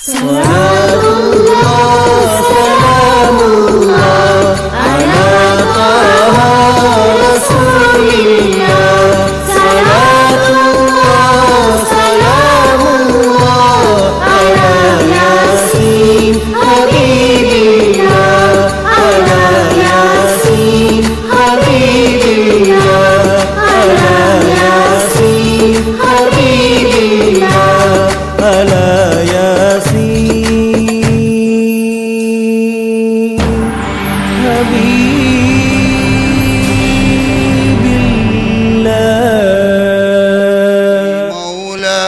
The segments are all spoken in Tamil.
صلاة الله سلام الله على طه رسول الله صلاة الله سلام الله على ياسين حبيب الله على ياسين حبيب الله على ياسين حبيب الله على ياسين حبيب الله مولى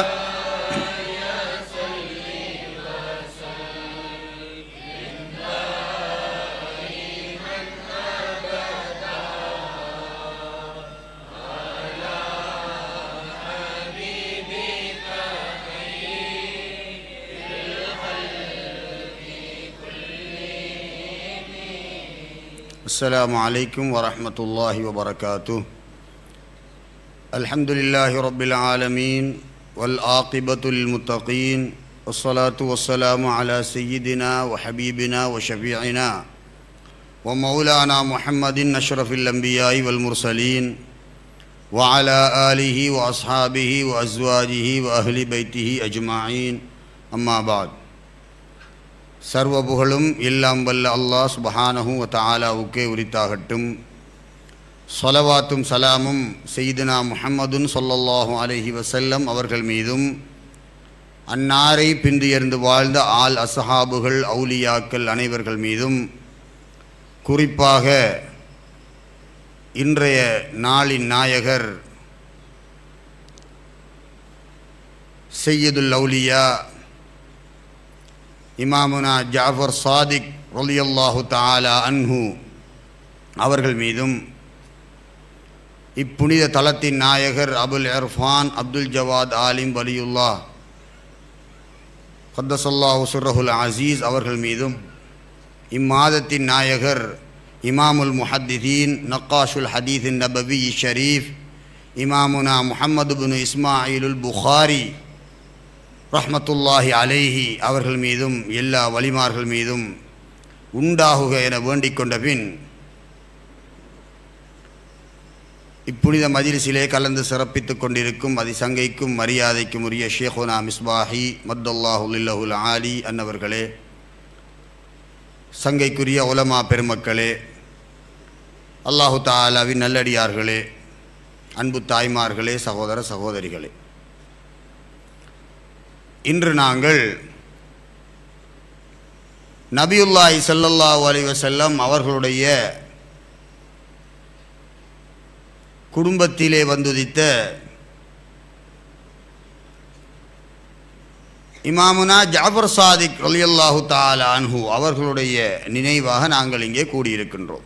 السلام عليكم ورحمة الله وبركاته الحمد لله رب العالمين والعاقبة للمتقين والصلاة والسلام على سيدنا وحبيبنا وشفيعنا ومولانا محمد أشرف الأنبياء والمرسلين وعلى آله وأصحابه وأزواجه وأهل بيته أجمعين أما بعد சர்வ புகழும் எல்லாம் வல்ல அல்லாஹ் சுபஹானஹு வ தஆலாவுக்கே உரித்தாகட்டும் சொலவாத்தும் சலாமும் செய்தினா முஹம்மதுன் ஸல்லல்லாஹு அலைஹி வஸல்லம் அவர்கள் மீதும் அன்னாரை பிந்தியர்ந்து வாழ்ந்த ஆல் அஸ்ஹாபுகள் அவுலியாக்கள் அனைவர்கள் மீதும் குறிப்பாக இன்றைய நாளின் நாயகர் செய்யதுல் அவுலியா இமாமுனா ஜாஃபர் சாதிக் ரலியல்லாஹு தஆலா அன்ஹு அவர்கள் மீதும் இப்புனித தலத்தின் நாயகர் அபுல் இர்ஃபான் அப்துல் ஜவாத் ஆலிம் வலியுல்லா கத்தசல்லாஹு சுர்ரஹுல் அசீஸ் அவர்கள் மீதும் இம்மாதத்தின் நாயகர் இமாமுல் முஹத்திதீன் நக்காஷுல் ஹதீஸின் நபவி ஷரீஃப் இமாமுனா முஹம்மது பின் இஸ்மாயிலுல் புகாரி ரஹ்மத்துல்லாஹி அலைஹி அவர்கள் மீதும் எல்லா வலிமார்கள் மீதும் உண்டாகுக என வேண்டிக் கொண்ட பின் இப்புனித மஜிலிசிலே கலந்து சிறப்பித்துக் கொண்டிருக்கும் அதிசங்கைக்கும் மரியாதைக்கும் உரிய ஷேகுனா மிஸ்பாஹி மத்துல்லாஹுல்லஹுல் ஆலி அன்னவர்களே சங்கைக்குரிய உலமா பெருமக்களே அல்லாஹு தாலாவின் நல்லடியார்களே அன்பு தாய்மார்களே சகோதர சகோதரிகளே இன்று நாங்கள் நபியுல்லாஹி ஸல்லல்லாஹு அலைஹி வஸல்லம் அவர்களுடைய குடும்பத்திலே வந்துதித்த இமாமுனா ஜாஃபர் சாதிக் ரலியல்லாஹு தஆலா அன்ஹு அவர்களுடைய நினைவாக நாங்கள் இங்கே கூடியிருக்கின்றோம்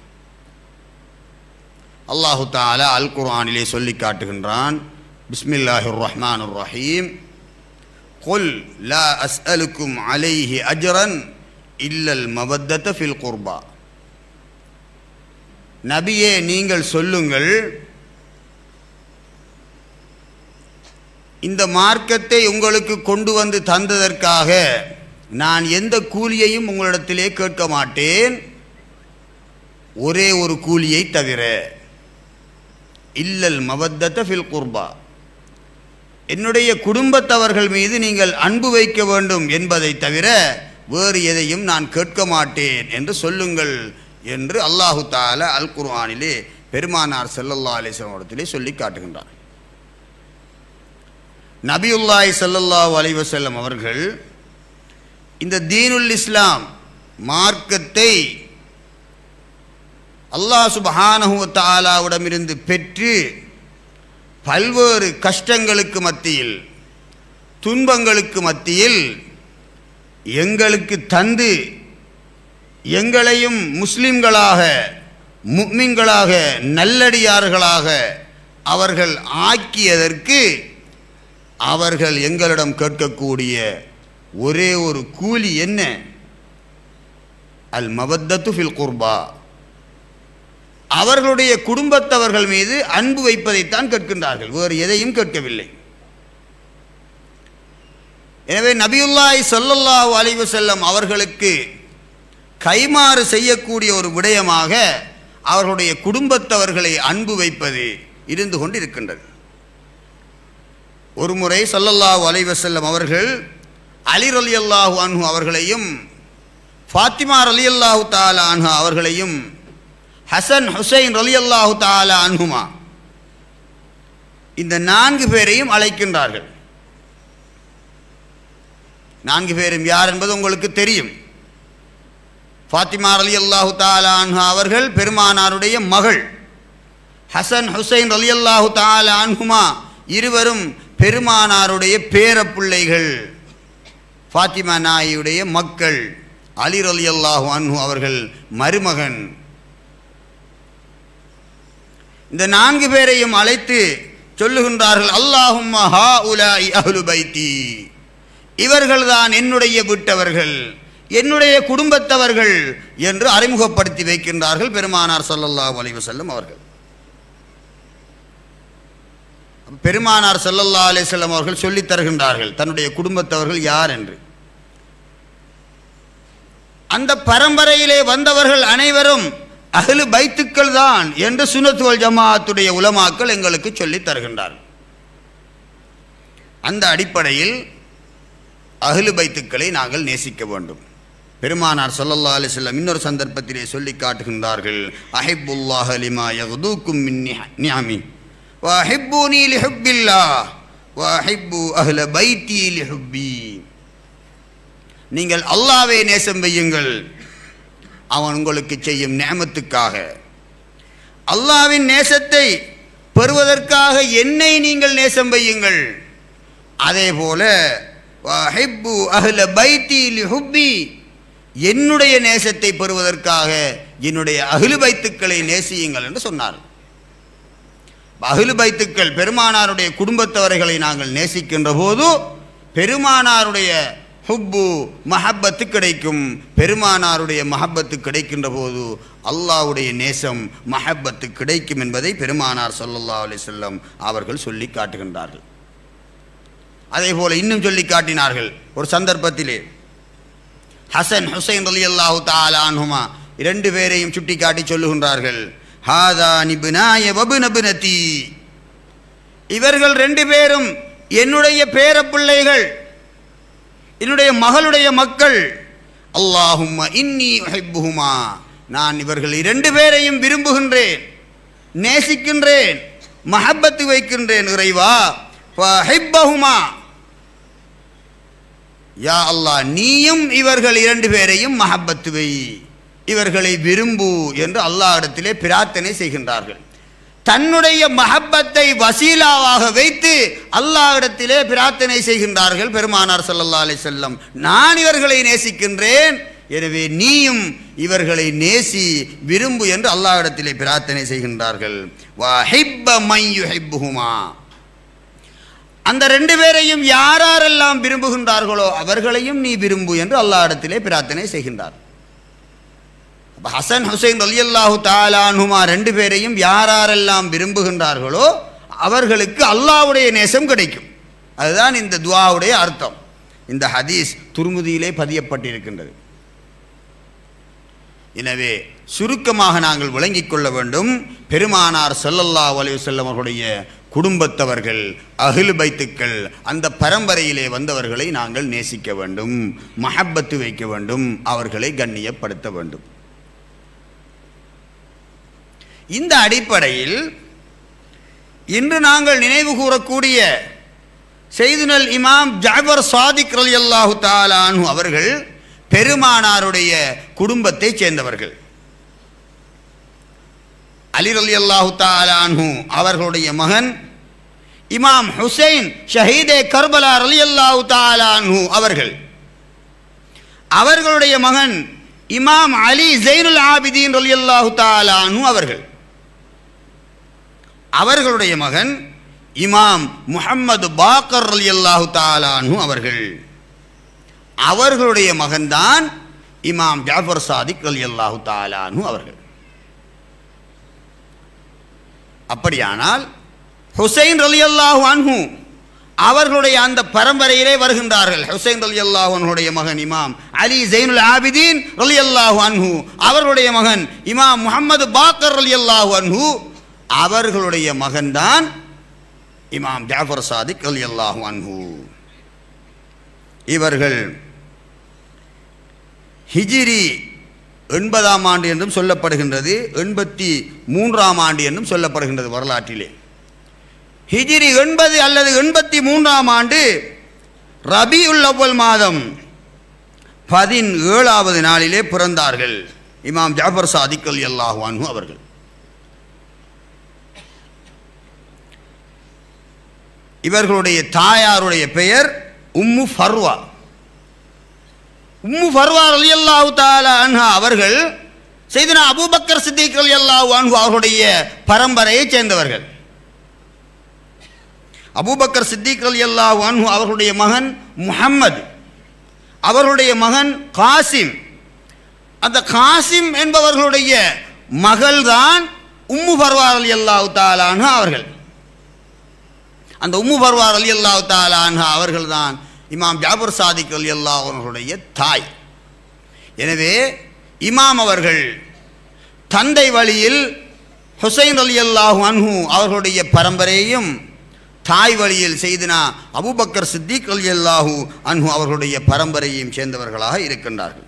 அல்லாஹு தாலா அல் குர்ஆனிலே சொல்லி காட்டுகின்றான் பிஸ்மில்லாஹிர் ரஹ்மானுர் ரஹீம் قل لا أسألكم عليه أجرا إلا المودة في القربى நபியே நீங்கள் சொல்லுங்கள் இந்த மார்க்கத்தை உங்களுக்கு கொண்டு வந்து தந்ததற்காக நான் எந்த கூலியையும் உங்களிடத்திலே கேட்க மாட்டேன் ஒரே ஒரு கூலியை தவிர இல்லல் மவத்தத்த ஃபில் குர்பா என்னுடைய குடும்பத்தவர்கள் மீது நீங்கள் அன்பு வைக்க வேண்டும் என்பதை தவிர வேறு எதையும் நான் கேட்க மாட்டேன் என்று சொல்லுங்கள் என்று அல்லாஹு தால அல் குர்ஆனிலே பெருமானார் செல்லல்லா அலிஸ்லமிடத்திலே சொல்லி காட்டுகின்றார் நபியுல்லாய் சல்லல்லாஹு அலைஹி வஸல்லம் அவர்கள் இந்த தீனுல் இஸ்லாம் மார்க்கத்தை அல்லாஹ் சுபஹானஹு வ தஆலாவிடமிருந்து பெற்று பல்வேறு கஷ்டங்களுக்கு மத்தியில் துன்பங்களுக்கு மத்தியில் எங்களுக்கு தந்து எங்களையும் முஸ்லிம்களாக முக்மின்களாக நல்லடியார்களாக அவர்கள் ஆக்கியதற்கு அவர்கள் எங்களிடம் கேட்கக்கூடிய ஒரே ஒரு கூலி என்ன அல் மவத்தத்து ஃபில் குர்பா அவர்களுடைய குடும்பத்தவர்கள் மீது அன்பு வைப்பதைத்தான் கேட்கின்றார்கள் வேறு எதையும் கேட்கவில்லை எனவே நபியுல்லாஹி ஸல்லல்லாஹு அலைஹி வஸல்லம் அவர்களுக்கு கைமாறு செய்யக்கூடிய ஒரு விடயமாக அவர்களுடைய குடும்பத்தவர்களை அன்பு வைப்பது இருந்து கொண்டு இருக்கின்றது ஒரு முறை ஸல்லல்லாஹு அலைஹி வஸல்லம் அவர்கள் அலி ரலியல்லாஹு அன்ஹு அவர்களையும் ஃபாத்திமா ரலியல்லாஹு தஆலா அன்ஹா அவர்களையும் ஹசன் ஹுசைன் ரலியல்லாஹு தஆலா அன்ஹுமா இந்த நான்கு பேரையும் அழைக்கின்றார்கள் நான்கு பேரும் யார் என்பது உங்களுக்கு தெரியும் ஃபாத்திமா அலி அல்லாஹு தாலான்ஹா அவர்கள் பெருமானாருடைய மகள் ஹசன் ஹுசைன் அலி அல்லாஹு தாலான்ஹுமா இருவரும் பெருமானாருடைய பேரப்பிள்ளைகள் ஃபாத்திமா நாயுடைய மக்கள் அலி அலி அல்லாஹு அன்ஹு அவர்கள் மருமகன் இந்த நான்கு பேரையும் அழைத்து சொல்லுகின்றார்கள் அல்லாஹும்ம ஹா உலாய் அஹ்லு பைத்தி இவர்கள்தான் என்னுடைய விட்டவர்கள் என்னுடைய குடும்பத்தவர்கள் என்று அறிமுகப்படுத்தி வைக்கின்றார்கள் பெருமானார் ஸல்லல்லாஹு அலைஹி வஸல்லம் அவர்கள் பெருமானார் ஸல்லல்லாஹு அலைஹி வஸல்லம் அவர்கள் சொல்லித் தருகின்றார்கள் தன்னுடைய குடும்பத்தவர்கள் யார் என்று அந்த பரம்பரையிலே வந்தவர்கள் அனைவரும் அஹ்லு பைத்துக்கள் தான் என்று சுனத்துவல் ஜமாத்துடைய உலமாக்கள் எங்களுக்கு சொல்லித் தருகின்றார்கள் அந்த அடிப்படையில் அஹ்லு பைத்துக்களை நாங்கள் நேசிக்க வேண்டும் பெருமானார் ஸல்லல்லாஹு அலைஹி வஸல்லம் இன்னொரு சந்தர்ப்பத்திலே சொல்லி காட்டுகின்றார்கள் அஹிப்புல்லாஹ லிமா யகுதூக்கும் மின் நிஅமி வ அஹிப்பூனி லிஹுப்பில்லாஹ் வ அஹிப்பு அஹ்ல பைத்தி லிஹுப்பி நீங்கள் அல்லாஹ்வை நேசம் வையுங்கள் அவன் உங்களுக்கு செய்யும் நியமத்துக்காக அல்லாஹ்வின் நேசத்தை பெறுவதற்காக என்னை நீங்கள் நேசம் வையுங்கள் அதே போல வஹிப்பு அஹ்ல பைத்தி லிஹுப்பி என்னுடைய நேசத்தை பெறுவதற்காக என்னுடைய அகிலு பைத்துக்களை நேசியுங்கள் என்று சொன்னார் அகிலு பைத்துக்கள் பெருமானாருடைய குடும்பத்தவர்களை நாங்கள் நேசிக்கின்ற போது பெருமானாருடைய ஹுப்பு மஹப்பத்து கிடைக்கும் பெருமானாருடைய மஹப்பத்து கிடைக்கின்ற போது அல்லாஹ்வுடைய நேசம் மஹப்பத்து கிடைக்கும் என்பதை பெருமானார் ஸல்லல்லாஹு அலைஹி வஸல்லம் அவர்கள் சொல்லி காட்டுகின்றார்கள் அதே போல இன்னும் சொல்லி காட்டினார்கள் ஒரு சந்தர்ப்பத்திலே ஹசன் ஹுசைன் அலி அல்லாஹு தாலான்ஹுமா இரண்டு பேரையும் சுட்டி காட்டி சொல்லுகின்றார்கள் ஹாதா நிபுனாய வபுனபுனதி இவர்கள் ரெண்டு பேரும் என்னுடைய பேரப்பிள்ளைகள் என்னுடைய மகளுடைய மக்கள் அல்லாஹும்ம இன்னி உஹிப்புஹுமா நான் இவர்கள் இரண்டு பேரையும் விரும்புகின்றேன் நேசிக்கின்றேன் மஹப்பத்து வைக்கின்றேன் இறைவா ஃபஹிப்பஹுமா யா அல்லாஹ் நீயும் இவர்கள் இரண்டு பேரையும் மஹப்பத்து வை இவர்களை விரும்பு என்று அல்லாஹ்விடத்திலே பிரார்த்தனை செய்கின்றார்கள் தன்னுடைய மஹப்பத்தை வசீலாவாக வைத்து அல்லாஹ்விடத்திலே பிரார்த்தனை செய்கின்றார்கள் பெருமானார் ஸல்லல்லாஹு அலைஹி வஸல்லம் நான் இவர்களை நேசிக்கின்றேன் எனவே நீயும் இவர்களை நேசி விரும்பு என்று அல்லாஹ்விடத்திலே பிரார்த்தனை செய்கின்றார்கள் வஹிப்ப மன் யுஹிப்புஹுமா அந்த ரெண்டு பேரையும் யாரெல்லாம் விரும்புகின்றார்களோ அவர்களையும் நீ விரும்பு என்று அல்லாஹ்விடத்திலே பிரார்த்தனை செய்கின்றார் அப்ப ஹசன் ஹுசைன் ரலியல்லாஹு தாலானுமா ரெண்டு பேரையும் யாரெல்லாம் விரும்புகின்றார்களோ அவர்களுக்கு அல்லாஹ்வுடைய நேசம் கிடைக்கும் அதுதான் இந்த துஆவுடைய அர்த்தம் இந்த ஹதீஸ் துர்முதியிலே பதியப்பட்டிருக்கின்றது எனவே சுருக்கமாக நாங்கள் விளங்கிக் கொள்ள வேண்டும் பெருமானார் ஸல்லல்லாஹு அலைஹி வஸல்லம் அவர்களுடைய குடும்பத்தவர்கள் அகில் பைத்துக்கள் அந்த பரம்பரையிலே வந்தவர்களை நாங்கள் நேசிக்க வேண்டும் மஹப்பத்து வைக்க வேண்டும் அவர்களை கண்ணியப்படுத்த வேண்டும் இந்த அடிப்படையில் இன்று நாங்கள் நினைவு கூறக்கூடிய செய்துனல் இமாம் ஜாபர் சாதிக் ரலியல்லாஹு தாலானு அவர்கள் பெருமானாருடைய குடும்பத்தைச் சேர்ந்தவர்கள் அலி ரலியல்லாஹு தாலானு அவர்களுடைய மகன் இமாம் ஹுசைன் ஷஹீதே கர்பலா ரலியல்லாஹு தாலானு அவர்கள் அவர்களுடைய மகன் இமாம் அலி ஜெயினுல் ஆபிதீன் ரலியல்லாஹு தாலானு அவர்கள் அவர்களுடைய மகன் இமாம் முஹம்மது பாக்கர் ரலியல்லாஹு தாலானு அவர்கள் அவர்களுடைய மகன்தான் இமாம் ஜாஃபர் சாதிக் ரலியல்லாஹு தாலானு அவர்கள் அப்படியானால் ஹுசைன் ரலியல்லாஹு அன்ஹு அவர்களுடைய அந்த பரம்பரையிலே வருகின்றார்கள் ஹுசைன் ரலி அல்லாஹனுடைய மகன் இமாம் அலி ஜெயினுல் ஆபிதீன் ரலி அல்லாஹு அன்ஹு அவர்களுடைய மகன் இமாம் முகமது பாக்கர் ரலி அல்லாஹு அன்ஹு அவர்களுடைய மகன்தான் இமாம் ஜாஃபர் சாதிக் ரலி அல்லாஹு அன்ஹு இவர்கள் ஹிஜிரி எண்பதாம் ஆண்டு என்றும் சொல்லப்படுகின்றது எண்பத்தி மூன்றாம் ஆண்டு என்றும் சொல்லப்படுகின்றது வரலாற்றிலே ஹிஜிரி எண்பது அல்லது எண்பத்தி மூன்றாம் ஆண்டு ரபியுல் அவ்வல் மாதம் பதினேழாவது நாளிலே பிறந்தார்கள் இமாம் ஜாஃபர் சாதிக் அலி அல்லாஹு அன்ஹு அவர்கள் இவர்களுடைய தாயாருடைய பெயர் உம்மு ஃபர்வா உம்மு ஃபர்வா அலி அல்லாஹு தாலா அன்ஹா அவர்கள் செய்தனா அபூபக்கர் சித்திக் அலி அல்லாஹு அன்ஹு அவர்களுடைய பரம்பரையைச் சேர்ந்தவர்கள் அபூபக்கர் சித்திக் அலி அல்லாஹு அன்ஹு அவர்களுடைய மகன் முஹம்மது அவர்களுடைய மகன் காசிம் அந்த காசிம் என்பவர்களுடைய மகள்தான் உம்மு பர்வார் அலி அல்லாஹு தாலான்ஹா அவர்கள் அந்த உம்மு பர்வார் அலி அல்லாஹு தாலான்ஹா அவர்கள்தான் இமாம் ஜாபர் சாதிக் அலி அல்லாஹ் அவர்களுடைய தாய் எனவே இமாம் அவர்கள் தந்தை வழியில் ஹுசைன் அலி அல்லாஹு அன்ஹு அவர்களுடைய பரம்பரையையும் தாய் வழியில் செய்தினா அபூபக்கர் சித்திக் அலி அல்லாஹு அன்ஹு அவர்களுடைய பரம்பரையையும் சேர்ந்தவர்களாக இருக்கின்றார்கள்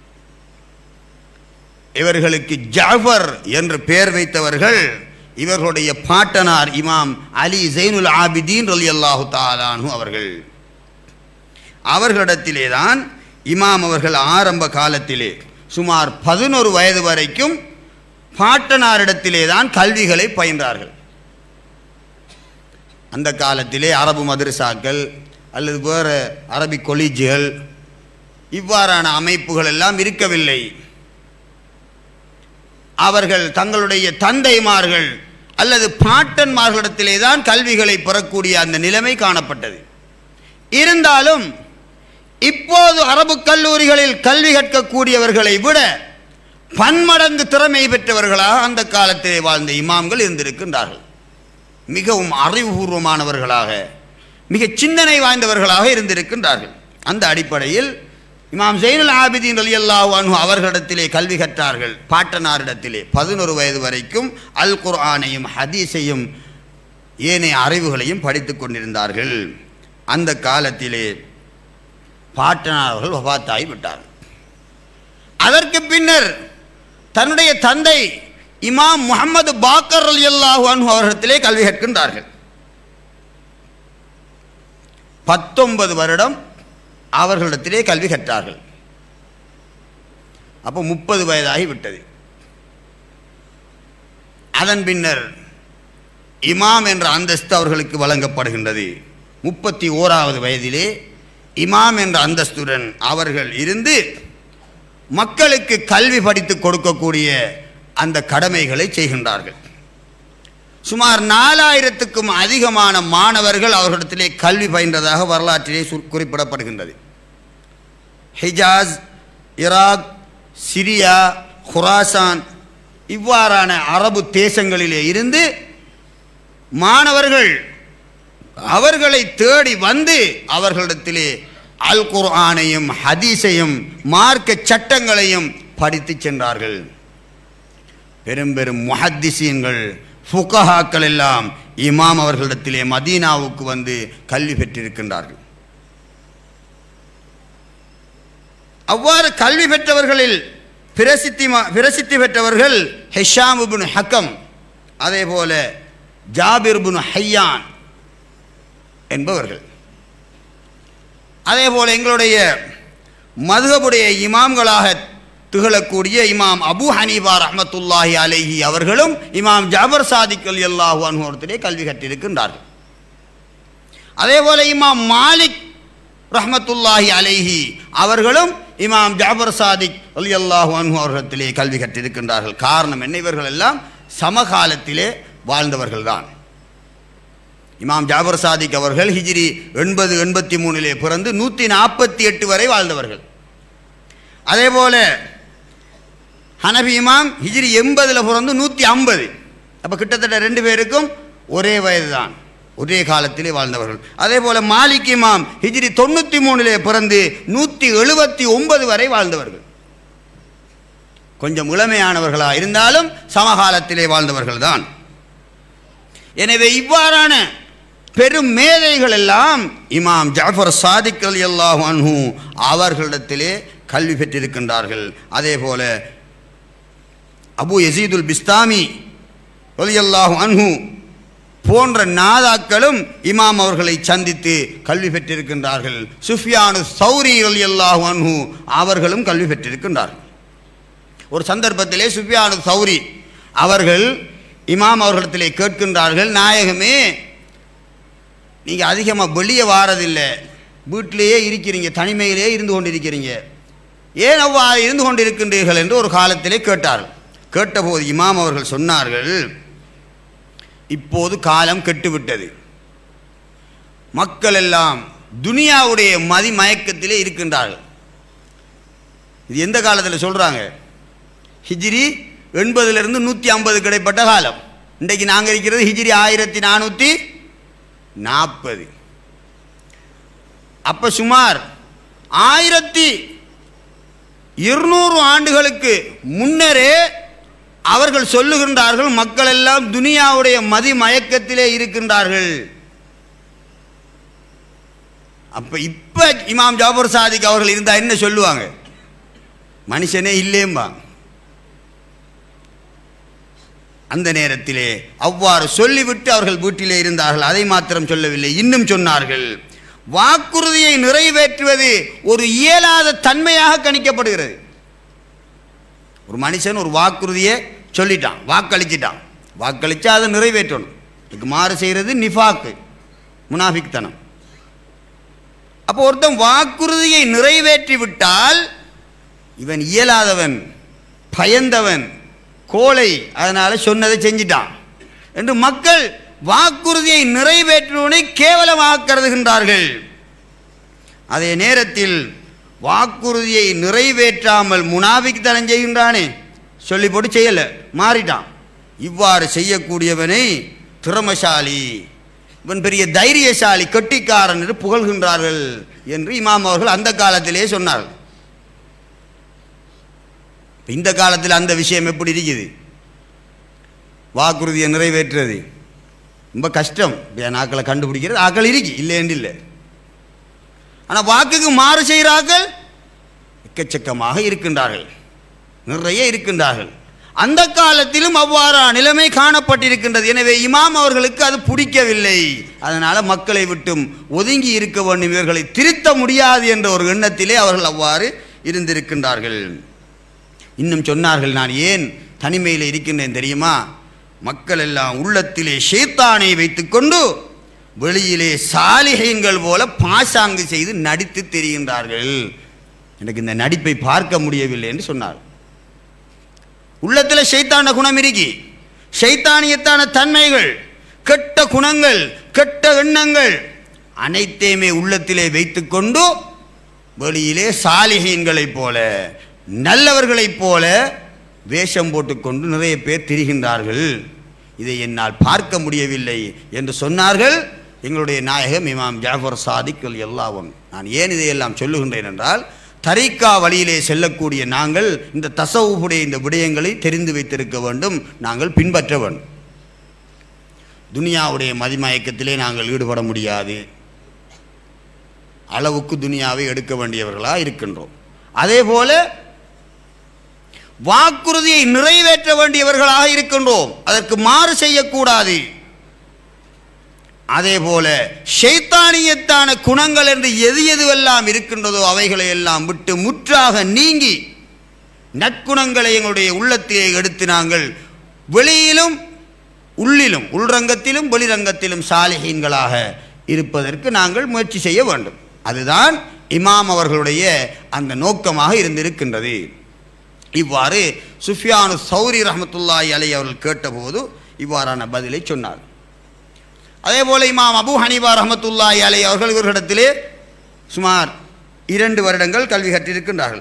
இவர்களுக்கு ஜாஃபர் என்று பெயர் வைத்தவர்கள் இவர்களுடைய பாட்டனார் இமாம் அலி ஜெயினுல் ஆபிதீன் அலி அல்லாஹு தாலானு அவர்கள் அவர்களிடத்திலே தான் இமாம் அவர்கள் ஆரம்ப காலத்திலே சுமார் பதினொரு வயது வரைக்கும் பாட்டனாரிடத்திலே தான் கல்விகளை பயின்றார்கள் அந்த காலத்திலே அரபு மதரசாக்கள் அல்லது வேறு அரபிக் கொலீஜுகள் இவ்வாறான அமைப்புகள் எல்லாம் இருக்கவில்லை அவர்கள் தங்களுடைய தந்தைமார்கள் அல்லது பாட்டன்மார்களிடத்திலே தான் கல்விகளை பெறக்கூடிய அந்த நிலைமை காணப்பட்டது இருந்தாலும் இப்போது அரபு கல்லூரிகளில் கல்வி கற்கக்கூடியவர்களை விட பன்மடங்கு திறமை பெற்றவர்களாக அந்த காலத்திலே வாழ்ந்த இமாம்கள் இருந்திருக்கின்றார்கள் மிகவும் அறிவுபூர்வமானவர்களாக மிக சிந்தனை வாய்ந்தவர்களாக இருந்திருக்கின்றார்கள் அந்த அடிப்படையில் இமாம் ஜெயினுல் ஆபிதீன் அலி அல்லாஹ் அன்ஹு அவர்களிடத்திலே கல்வி கற்றார்கள் பாட்டனாரிடத்திலே பதினொரு வயது வரைக்கும் அல் குர்ஆனையும் ஹதீஸையும் ஏனைய அறிவுகளையும் படித்துக் கொண்டிருந்தார்கள் அந்த காலத்திலே பாட்டனார் அவர்கள் வபாத்தாகி விட்டார்கள் அதற்கு பின்னர் தன்னுடைய தந்தை இமாம் முகமது பாக்கர் அலி அல்லாஹு அன்ஹு அவர்களிடத்திலே கல்வி கற்கின்றார்கள் பத்தொன்பது வருடம் அவர்களிடத்திலே கல்வி கற்றார்கள் அப்போ முப்பது வயதாகி விட்டது அதன் பின்னர் இமாம் என்ற அந்தஸ்து அவர்களுக்கு வழங்கப்படுகின்றது முப்பத்தி ஓராவது வயதிலே இமாம் என்ற அந்தஸ்துடன் அவர்கள் இருந்து மக்களுக்கு கல்வி படித்து கொடுக்கக்கூடிய அந்த கடமைகளை செய்கின்றார்கள் சுமார் நாலாயிரத்துக்கும் அதிகமான மாணவர்கள் அவர்களிடத்திலே கல்வி பயின்றதாக வரலாற்றிலே சு- குறிப்பிடப்படுகின்றது ஹிஜாஸ் ஈராக் சிரியா குராசான் இவ்வாறான அரபு தேசங்களிலே இருந்து மாணவர்கள் அவர்களை தேடி வந்து அவர்களிடத்திலே அல் குர்ஆனையும் ஹதீஸையும் மார்க்க சட்டங்களையும் படித்து சென்றார்கள் பெரும் பெரும் முஹத்திசீன்கள் ஃபுகஹாக்கள் எல்லாம் இமாம் அவர்களிடத்திலே மதீனாவுக்கு வந்து கல்வி பெற்றிருக்கின்றார்கள் அவ்வாறு கல்வி பெற்றவர்களில் பிரசித்தி ம- பிரசித்தி பெற்றவர்கள் ஹெஷாம் இப்னு ஹக்கம் அதே போல ஜாபிர் இப்னு ஹையான் என்பவர்கள் அதே போல எங்களுடைய மதுகபுடைய இமாம்களாக திகழக்கூடிய இமாம் அபு ஹனீபா ரஹ்மத்துல்லாஹி அலைஹி அவர்களும் இமாம் ஜாபர் சாதிக் அலி அல்லாஹு அனுபவத்திலே கல்வி கற்றிருக்கின்றார்கள் அதே போல இமாம் மாலிக் ரஹ்மத்துல்லாஹி அலைஹி அவர்களும் இமாம் ஜாபர் சாதிக் அலி அல்லாஹு அன்ஹு அவர்களிடத்திலே கல்வி கற்றிருக்கின்றார்கள் காரணம் என்ன இவர்கள் எல்லாம் சமகாலத்திலே வாழ்ந்தவர்கள்தான் இமாம் ஜாபர் சாதிக் அவர்கள் ஹிஜ்ரி எண்பது எண்பத்தி மூணிலே பிறந்து நூற்றி நாற்பத்தி எட்டு வரை வாழ்ந்தவர்கள் அதே போல ஹனபி இமாம் ஹிஜ்ரி எண்பதில் பிறந்து நூற்றி ஐம்பது அப்போ கிட்டத்தட்ட ரெண்டு பேருக்கும் ஒரே வயது தான் ஒரே காலத்திலே வாழ்ந்தவர்கள் அதே போல மாலிக் இமாம் ஹிஜ்ரி தொண்ணூற்றி மூணிலே பிறந்து நூற்றி எழுபத்தி ஒன்பது வரை வாழ்ந்தவர்கள் கொஞ்சம் இளமையானவர்களாக இருந்தாலும் சமகாலத்திலே வாழ்ந்தவர்கள் தான் எனவே இவ்வாறான பெரும் மேதைகள் எல்லாம் இமாம் ஜாஃபர் சாதிக் அலி அல்லாஹ் அன்ஹு அவர்களிடத்திலே கல்வி பெற்றிருக்கின்றார்கள் அதே போல அபு யசீதுல் பிஸ்தாமி அலி அல்லாஹ் அன்ஹு போன்ற நாதாக்களும் இமாம் அவர்களை சந்தித்து கல்வி பெற்றிருக்கின்றார்கள் சுஃபியானு சௌரி அலி அல்லாஹ் அன்ஹு அவர்களும் கல்வி பெற்றிருக்கின்றார்கள் ஒரு சந்தர்ப்பத்திலே சுஃபியானு சௌரி அவர்கள் இமாம் அவர்களிடத்திலே கேட்கின்றார்கள் நாயகமே நீங்கள் அதிகமாக வெளியே வாரதில்லை வீட்டிலேயே இருக்கிறீங்க தனிமையிலே இருந்து கொண்டிருக்கிறீங்க ஏன் அவ்வாறு இருந்து கொண்டிருக்கின்றீர்கள் என்று ஒரு காலத்திலே கேட்டார்கள் கேட்டபோது இமாம் அவர்கள் சொன்னார்கள் இப்போது காலம் கெட்டுவிட்டது மக்கள் எல்லாம் துனியாவுடைய மதி மயக்கத்திலே இருக்கின்றார்கள் இது எந்த காலத்தில் சொல்கிறாங்க ஹிஜ்ரி எண்பதுலேருந்து நூற்றி ஐம்பது கிடைப்பட்ட காலம் இன்றைக்கு நாங்கள் இருக்கிறது ஹிஜ்ரி ஆயிரத்தி நானூற்றி நாற்பது அப்போ சுமார் ஆயிரத்தி இருநூறு ஆண்டுகளுக்கு முன்னரே அவர்கள் சொல்லுகின்றார்கள் மக்கள் எல்லாம் துனியாவுடைய மதி மயக்கத்திலே இருக்கின்றார்கள் அப்ப இப்ப இமாம் ஜாபர் சாதிக் அவர்கள் இருந்தா என்ன சொல்லுவாங்க மனுஷனே இல்லேம்பா அந்த நேரத்திலே அவ்வாறு சொல்லிவிட்டு அவர்கள் வீட்டிலே இருந்தார்கள் அதை மாத்திரம் சொல்லவில்லை இன்னும் சொன்னார்கள் வாக்குறுதியை நிறைவேற்றுவது ஒரு இயலாத தன்மையாக கணிக்கப்படுகிறது ஒரு மனுஷன் ஒரு வாக்குறுதியை சொல்லிட்டான் வாக்களிச்சிட்டான் வாக்களிச்சா அதை நிறைவேற்றணும் இதுக்கு மாறு செய்கிறது நிஃபாக்கு முனாஃபிக்தனம் அப்போ ஒருத்தன் வாக்குறுதியை நிறைவேற்றி விட்டால் இவன் இயலாதவன் பயந்தவன் கோழை அதனால சொன்னதை செஞ்சிட்டான் என்று மக்கள் வாக்குறுதியை நிறைவேற்றுவனை கேவலமாக கருதுகின்றார்கள் அதே நேரத்தில் வாக்குறுதியை நிறைவேற்றாமல் முனாபிக்தனம் செய்கின்றானே சொல்லி போட்டு செய்யல மாறிட்டான் இவ்வாறு செய்யக்கூடியவனை திறமசாலி இவன் பெரிய தைரியசாலி கெட்டிக்காரன் என்று புகழ்கின்றார்கள் என்று இமாம் அவர்கள் அந்த காலத்திலே சொன்னார்கள் இப்ப இந்த காலத்தில் அந்த விஷயம் எப்படி இருக்குது வாக்குறுதியை நிறைவேற்றுறது ரொம்ப கஷ்டம் இப்ப நாக்களை கண்டுபிடிக்கிறது ஆக்கள் இருக்கு இல்லைன்னு இல்லை ஆனால் வாக்குக்கு மாறு செய்கிறார்கள் எக்கச்சக்கமாக இருக்கின்றார்கள் நிறைய இருக்கின்றார்கள் அந்த காலத்திலும் அவ்வாறான நிலைமை காணப்பட்டிருக்கின்றது எனவே இமாம் அவர்களுக்கு அது பிடிக்கவில்லை அதனால் மக்களை விட்டும் ஒதுங்கி இருக்க வேண்டும் இவர்களை திருத்த முடியாது என்ற ஒரு எண்ணத்திலே அவர்கள் அவ்வாறு இருந்திருக்கின்றார்கள் இன்னும் சொன்னார்கள் நான் ஏன் தனிமையில் இருக்கின்றேன் தெரியுமா மக்கள் எல்லாம் உள்ளத்திலே ஷேத்தானை வைத்துக்கொண்டு வெளியிலே சாலிகைங்கள் போல பாசாங்கு செய்து நடித்து தெரிகின்றார்கள் எனக்கு இந்த நடிப்பை பார்க்க முடியவில்லை என்று சொன்னார் உள்ளத்தில் ஷைத்தான குணம் இருக்கி ஷைத்தானியத்தான தன்மைகள் கெட்ட குணங்கள் கெட்ட எண்ணங்கள் அனைத்தையுமே உள்ளத்திலே வைத்துக்கொண்டு வெளியிலே சாலிகீன்களைப் போல நல்லவர்களைப் போல வேஷம் போட்டுக்கொண்டு நிறைய பேர் திரிகின்றார்கள் இதை என்னால் பார்க்க முடியவில்லை என்று சொன்னார்கள் எங்களுடைய நாயகம் இமாம் ஜாஃபர் சாதிக் எல்லாவும் நான் ஏன் இதையெல்லாம் சொல்லுகின்றேன் என்றால் தரிக்கா வழியிலே செல்லக்கூடிய நாங்கள் இந்த தசவுடைய இந்த விடயங்களை தெரிந்து வைத்திருக்க வேண்டும் நாங்கள் பின்பற்ற வேண்டும் துனியாவுடைய மதிமயக்கத்திலே நாங்கள் ஈடுபட முடியாது அளவுக்கு துனியாவை எடுக்க வேண்டியவர்களாக இருக்கின்றோம் அதே போல வாக்குறுதியை நிறைவேற்ற வேண்டியவர்களாக இருக்கின்றோம் அதற்கு மாறு செய்யக்கூடாது அதே போல ஷைத்தானியத்தான குணங்கள் என்று எது எதுவெல்லாம் இருக்கின்றதோ அவைகளை எல்லாம் விட்டு முற்றாக நீங்கி நற்குணங்களை எங்களுடைய உள்ளத்திலே எடுத்து நாங்கள் வெளியிலும் உள்ளிலும் உள்ரங்கத்திலும் வெளிரங்கத்திலும் சாலிகீன்களாக இருப்பதற்கு நாங்கள் முயற்சி செய்ய வேண்டும் அதுதான் இமாம் அவர்களுடைய அந்த நோக்கமாக இருந்திருக்கின்றது இவ்வாறு சுஃபியானு சௌரி ரஹமத்துல்லாஹி அலை அவர்கள் கேட்டபோது இவ்வாறான பதிலை சொன்னார் அதே போல இமாம் அபு ஹனீபா ரஹமத்துல்லாஹி அலை அவர்கள் இவர்களிடத்திலே சுமார் இரண்டு வருடங்கள் கல்வி கற்றிருக்கின்றார்கள்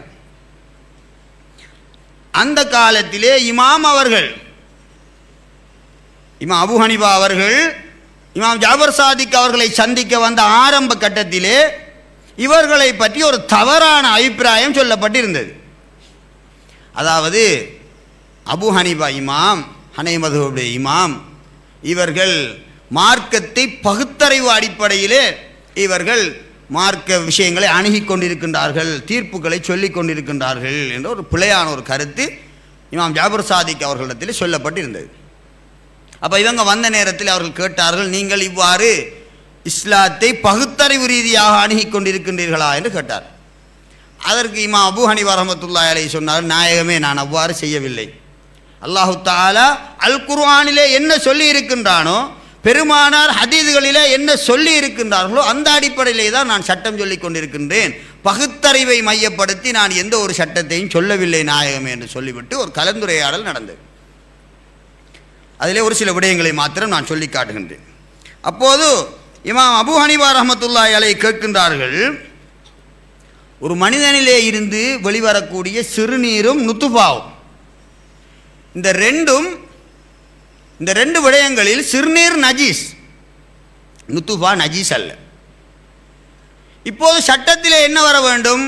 அந்த காலத்திலே இமாம் அவர்கள் இமாம் அபு ஹனிபா அவர்கள் இமாம் ஜாபர் சாதிக் அவர்களை சந்திக்க வந்த ஆரம்ப கட்டத்திலே இவர்களை பற்றி ஒரு தவறான அபிப்பிராயம் சொல்லப்பட்டிருந்தது அதாவது அபு ஹனீபா இமாம் ஹனைமதுடைய இமாம் இவர்கள் மார்க்கத்தை பகுத்தறிவு அடிப்படையிலே இவர்கள் மார்க்க விஷயங்களை அணுகிக் கொண்டிருக்கின்றார்கள் தீர்ப்புகளை சொல்லிக் கொண்டிருக்கின்றார்கள் என்ற ஒரு பிழையான ஒரு கருத்து இமாம் ஜாபர் சாதிக் அவர்களிடத்தில் சொல்லப்பட்டிருந்தது அப்போ இவங்க வந்த நேரத்தில் அவர்கள் கேட்டார்கள் நீங்கள் இவ்வாறு இஸ்லாத்தை பகுத்தறிவு ரீதியாக அணுகிக் கொண்டிருக்கின்றீர்களா என்று கேட்டார் அதற்கு இமா அபு ஹனிவா ரஹமத்துல்லாஹி அலைஹி சொன்னார் நாயகமே நான் அவ்வாறு செய்யவில்லை அல்லாஹு தாலா அல் குர்ஆனிலே என்ன சொல்லி இருக்கின்றானோ பெருமானார் ஹதீதுகளிலே என்ன சொல்லி இருக்கின்றார்களோ அந்த அடிப்படையிலே தான் நான் சட்டம் சொல்லிக் கொண்டிருக்கின்றேன் பகுத்தறிவை மையப்படுத்தி நான் எந்த ஒரு சட்டத்தையும் சொல்லவில்லை நாயகமே என்று சொல்லிவிட்டு ஒரு கலந்துரையாடல் நடந்தது அதிலே ஒரு சில விடயங்களை மாத்திரம் நான் சொல்லி காட்டுகின்றேன் அப்போது இமாம் அபு ஹனிபா ரஹமத்துல்லாஹி அலை கேட்கின்றார்கள் ஒரு மனிதனிலே இருந்து வெளிவரக்கூடிய சிறுநீரும் நுத்துபாவும் இந்த ரெண்டும் இந்த ரெண்டு விடயங்களில் சிறுநீர் நஜீஸ் நுத்துபா நஜீஸ் அல்ல இப்போது சட்டத்திலே என்ன வர வேண்டும்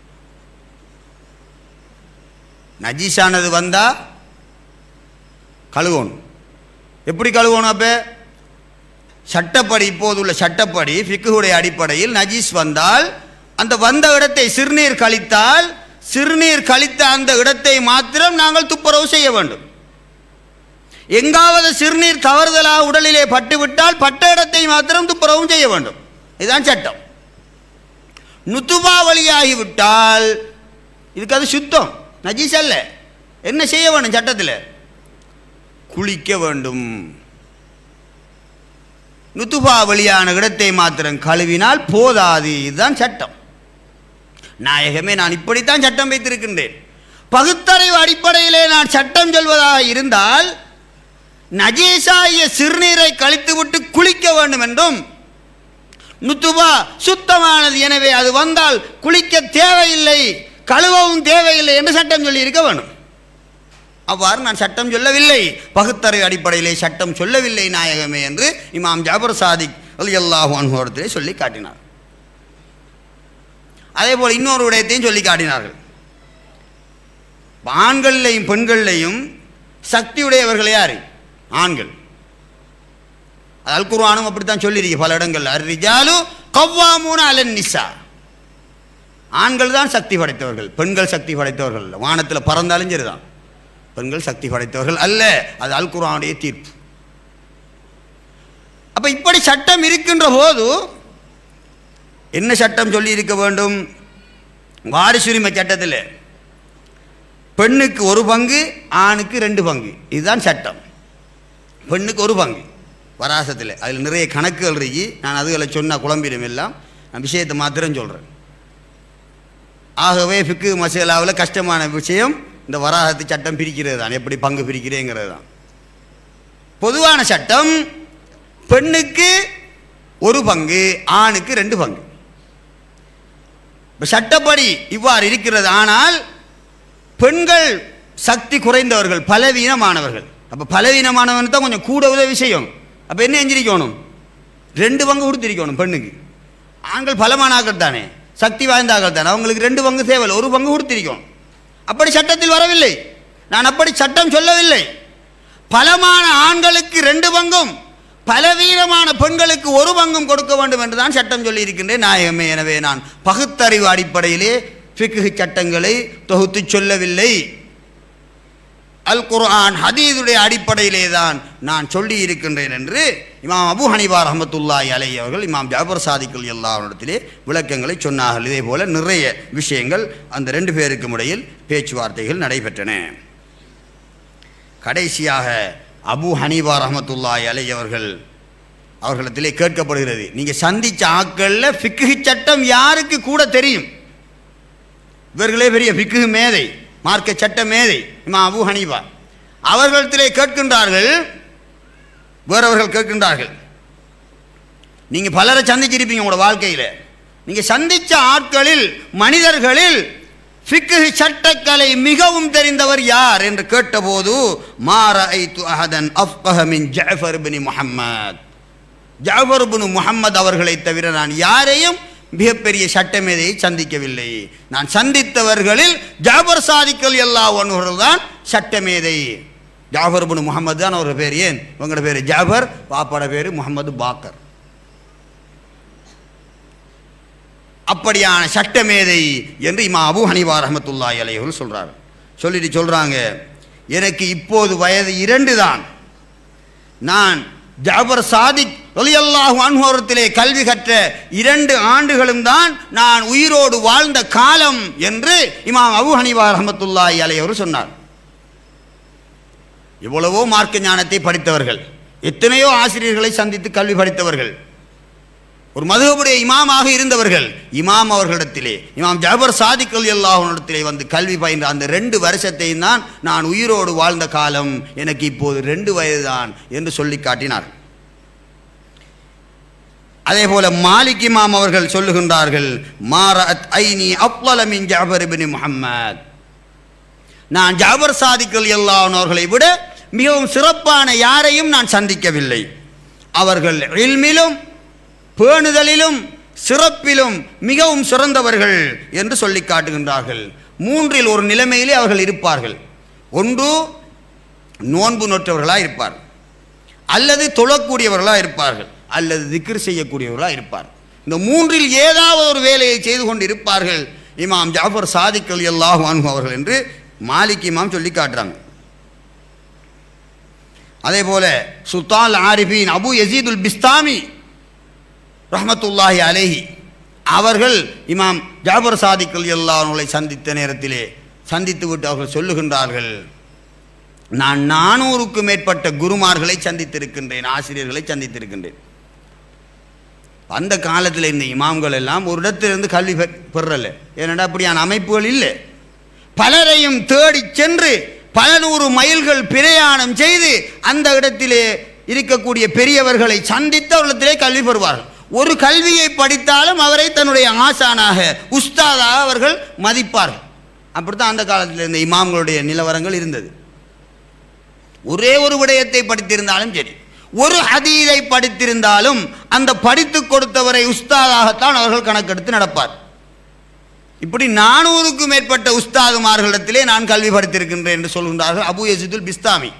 நஜீஸானது வந்தா கழுவணும் எப்படி கழுவணும் அப்போ சட்டப்படி இப்போது உள்ள சட்டப்படி ஃபிக்குடைய அடிப்படையில் நஜீஸ் வந்தால் அந்த வந்த இடத்தை சிறுநீர் கழித்தால் சிறுநீர் கழித்த அந்த இடத்தை மாத்திரம் நாங்கள் துப்புரவு செய்ய வேண்டும் எங்காவது சிறுநீர் தவறுதலாக உடலிலே பட்டுவிட்டால் பட்ட இடத்தை மாத்திரம் துப்புரவும் செய்ய வேண்டும் இதுதான் சட்டம் நுத்துபா வழியாகிவிட்டால் இதுக்கு அது சுத்தம் நஜீஸ் அல்ல என்ன செய்ய வேண்டும் சட்டத்தில் குளிக்க வேண்டும் நுத்துபா வழியான இடத்தை மாத்திரம் கழுவினால் போதாது இதுதான் சட்டம் நாயகமே நான் இப்படித்தான் சட்டம் வைத்திருக்கின்றேன் பகுத்தறிவு அடிப்படையிலே நான் சட்டம் சொல்வதாக இருந்தால் நஜீசாய சிறுநீரை கழித்துவிட்டு குளிக்க வேண்டும் என்றும் நுத்துபா சுத்தமானது எனவே அது வந்தால் குளிக்க தேவையில்லை கழுவவும் தேவையில்லை என்று சட்டம் சொல்லி இருக்க வேண்டும் அவ்வாறு நான் சட்டம் சொல்லவில்லை பகுத்தறிவு அடிப்படையிலே சட்டம் சொல்லவில்லை நாயகமே என்று இமாம் ஜாபர் சாதிக் அலி அல்லாஹு அனுபவத்திலே சொல்லி காட்டினார் அதே போல் இன்னொரு விடயத்தையும் சொல்லி காட்டினார்கள் ஆண்கள்லையும் பெண்கள்லையும் சக்தியுடையவர்கள் யார் ஆண்கள் அது அல் குர்ஆனும் அப்படித்தான் சொல்லியிருக்கு பல இடங்கள்ல அர் ரிஜாலு கவ்வாமூன அலன் நிசா ஆண்கள் தான் சக்தி படைத்தவர்கள் பெண்கள் சக்தி படைத்தவர்கள் அல்ல வானத்தில் பறந்தாலும் சரிதான் பெண்கள் சக்தி படைத்தவர்கள் அல்ல அது அல் குர்ஆனுடைய தீர்ப்பு அப்ப இப்படி சட்டம் இருக்கின்ற போது என்ன சட்டம் சொல்லி இருக்க வேண்டும் வாரிசுரிமை சட்டத்தில் பெண்ணுக்கு ஒரு பங்கு ஆணுக்கு ரெண்டு பங்கு இதுதான் சட்டம் பெண்ணுக்கு ஒரு பங்கு வராசத்தில் அதில் நிறைய கணக்குகள் இருக்கு நான் அதுகளை சொன்னால் குழம்பிடும் எல்லாம் நான் விஷயத்தை மாத்திரம் சொல்கிறேன் ஆகவே ஃபிக்கு மசேலாவில் கஷ்டமான விஷயம் இந்த வராசத்து சட்டம் பிரிக்கிறது தான் எப்படி பங்கு பிரிக்கிறேங்கிறது தான் பொதுவான சட்டம் பெண்ணுக்கு ஒரு பங்கு ஆணுக்கு ரெண்டு பங்கு இப்ப சட்டப்படி இவ்வாறு இருக்கிறது ஆனால் பெண்கள் சக்தி குறைந்தவர்கள் பலவீனமானவர்கள் அப்போ பலவீனமானவன் தான் கொஞ்சம் கூட உதவி செய்யணும் அப்போ என்ன எஞ்சிரிக்கணும் ரெண்டு பங்கு கொடுத்திருக்கணும் பெண்ணுக்கு ஆண்கள் பலமான ஆக்கள் தானே சக்தி வாய்ந்த ஆக்கள் தானே அவங்களுக்கு ரெண்டு பங்கு தேவை ஒரு பங்கு கொடுத்திருக்கணும் அப்படி சட்டத்தில் வரவில்லை நான் அப்படி சட்டம் சொல்லவில்லை பலமான ஆண்களுக்கு ரெண்டு பங்கும் பலவீனமான பெண்களுக்கு ஒரு பங்கும் கொடுக்க வேண்டும் என்று தான் சட்டம் சொல்லி இருக்கின்றேன் நாயகமே எனவே நான் பகுத்தறிவு அடிப்படையிலே ஃபிக்ஹ் சட்டங்களை தொகுத்து சொல்லவில்லை அல் குர்ஆன் ஹதீதுடைய அடிப்படையிலே தான் நான் சொல்லி இருக்கின்றேன் என்று இமாம் அபு ஹனிபா ரஹமத்துல்லாஹி அலை அவர்கள் இமாம் ஜாபர் சாதிக்குல் எல்லாரிடத்திலே விளக்கங்களை சொன்னார்கள் இதே போல நிறைய விஷயங்கள் அந்த ரெண்டு பேருக்கும் இடையில் பேச்சுவார்த்தைகள் நடைபெற்றன கடைசியாக அபு ஹனீபா ரஹமத்துல்லாஹி அலை அவர்கள் அவர்களிடத்திலே கேட்கப்படுகிறது நீங்க சந்திச்ச ஆட்கள்ல ஃபிக்ஹு சட்டம் யாருக்கு கூட தெரியும் இவர்களே பெரிய ஃபிக்ஹு மேதை மார்க்க சட்ட மேதை இமா அபு ஹனீபா அவர்களிடத்திலே கேட்கின்றார்கள் வேறவர்கள் கேட்கின்றார்கள் நீங்க பலரை சந்திச்சிருப்பீங்க உங்களோட வாழ்க்கையில நீங்க சந்திச்ச ஆட்களில் மனிதர்களில் ஃபிக்ஹு சட்டக்கலை மிகவும் தெரிந்தவர் யார் என்று கேட்டபோது மார ஐத்து அஹதன் அஃபஹ மின் ஜஃபர் பின் முஹம்மத் ஜாஃபர் இப்னு முஹம்மது அவர்களை தவிர நான் யாரையும் மிகப்பெரிய சட்டமேதையை சந்திக்கவில்லை நான் சந்தித்தவர்களில் ஜாபர் சாதிக்கல் எல்லா ஒன்றுகள் தான் சட்டமேதை ஜாஃபர் இப்னு முகமது தான் அவர் பேர் ஏன் உங்களோட பேர் ஜாஃபர் பாப்பாட பேர் முகமது பாக்கர் அப்படியான சட்டமேதை என்று இமா அபு ஹனிவா ரஹமத்துல்லாஹி அலைஹிவர்கள் சொல்றாரு சொல்லிட்டு சொல்றாங்க எனக்கு இப்போது வயது இரண்டு தான் நான் ஜாபர் சாதிக் ஒலியல்லாஹு அன்ஹோரத்திலே கல்வி கற்ற இரண்டு ஆண்டுகளும் தான் நான் உயிரோடு வாழ்ந்த காலம் என்று இமாம் அபு ஹனிவா ரஹமத்துல்லாஹி அலைஹிவர் சொன்னார் எவ்வளவோ மார்க்க ஞானத்தை படித்தவர்கள் எத்தனையோ ஆசிரியர்களை சந்தித்து கல்வி படித்தவர்கள் ஒரு மதுகபுடைய இமாமாக இருந்தவர்கள் இமாம் அவர்களிடத்திலே இமாம் ஜாபர் சாதிக் அலி அல்லாஹனிடத்திலே வந்து கல்வி பயின்ற அந்த ரெண்டு வருஷத்தையும் தான் நான் உயிரோடு வாழ்ந்த காலம் எனக்கு இப்போது ரெண்டு வயதுதான் என்று சொல்லி காட்டினார் அதே போல மாலிக் இமாம் அவர்கள் சொல்லுகின்றார்கள் மாரத் ஐனி அப்வல மின் ஜாபர் இப்னு முஹம்மத் நான் ஜாபர் சாதிக் அலி அவர்களை விட மிகவும் சிறப்பான யாரையும் நான் சந்திக்கவில்லை அவர்கள் இல்மிலும் பேணுதலிலும் சிறப்பிலும் மிகவும் சிறந்தவர்கள் என்று சொல்லி காட்டுகின்றார்கள் மூன்றில் ஒரு நிலைமையிலே அவர்கள் இருப்பார்கள் ஒன்று நோன்பு நோற்றவர்களாக இருப்பார் அல்லது தொழக்கூடியவர்களாக இருப்பார்கள் அல்லது திக்ர் செய்யக்கூடியவர்களாக இருப்பார் இந்த மூன்றில் ஏதாவது ஒரு வேலையை செய்து கொண்டு இருப்பார்கள் இமாம் ஜாஃபர் சாதிக் அலி அல்லாஹ் அவர்கள் என்று மாலிக் இமாம் சொல்லி காட்டுறாங்க அதே போல சுல்தான் ஆரிஃபீன் அபு யசீதுல் பிஸ்தாமி ரஹமத்துல்லாஹி அலேஹி அவர்கள் இமாம் ஜாபர் சாதிக் அலி அல்லாஹ்களை சந்தித்த நேரத்திலே சந்தித்து விட்டு அவர்கள் சொல்லுகின்றார்கள் நான் நானூறுக்கும் மேற்பட்ட குருமார்களை சந்தித்திருக்கின்றேன் ஆசிரியர்களை சந்தித்திருக்கின்றேன் அந்த காலத்தில் இந்த இமாம்கள் எல்லாம் ஒரு இடத்திலிருந்து கல்வி பெ- பெறல ஏனென்றால் அப்படியான அமைப்புகள் இல்லை பலரையும் தேடி சென்று பல நூறு மைல்கள் பிரயாணம் செய்து அந்த இடத்திலே இருக்கக்கூடிய பெரியவர்களை சந்தித்து அவர்களிடத்திலே கல்வி பெறுவார்கள் ஒரு கல்வியை படித்தாலும் அவரை தன்னுடைய ஆசானாக உஸ்தாதாக அவர்கள் மதிப்பார்கள் அப்படித்தான் அந்த காலத்தில் இருந்த இமாம்களுடைய நிலவரங்கள் இருந்தது ஒரே ஒரு விடயத்தை படித்திருந்தாலும் சரி ஒரு ஹதீதை படித்திருந்தாலும் அந்த படித்து கொடுத்தவரை உஸ்தாதாகத்தான் அவர்கள் கணக்கெடுத்து நடப்பார் இப்படி நானூறுக்கும் மேற்பட்ட உஸ்தாதுமார்களிடத்திலே நான் கல்வி படித்திருக்கின்றேன் என்று சொல்கின்றார்கள் அபு யசிதுல் பிஸ்தாமி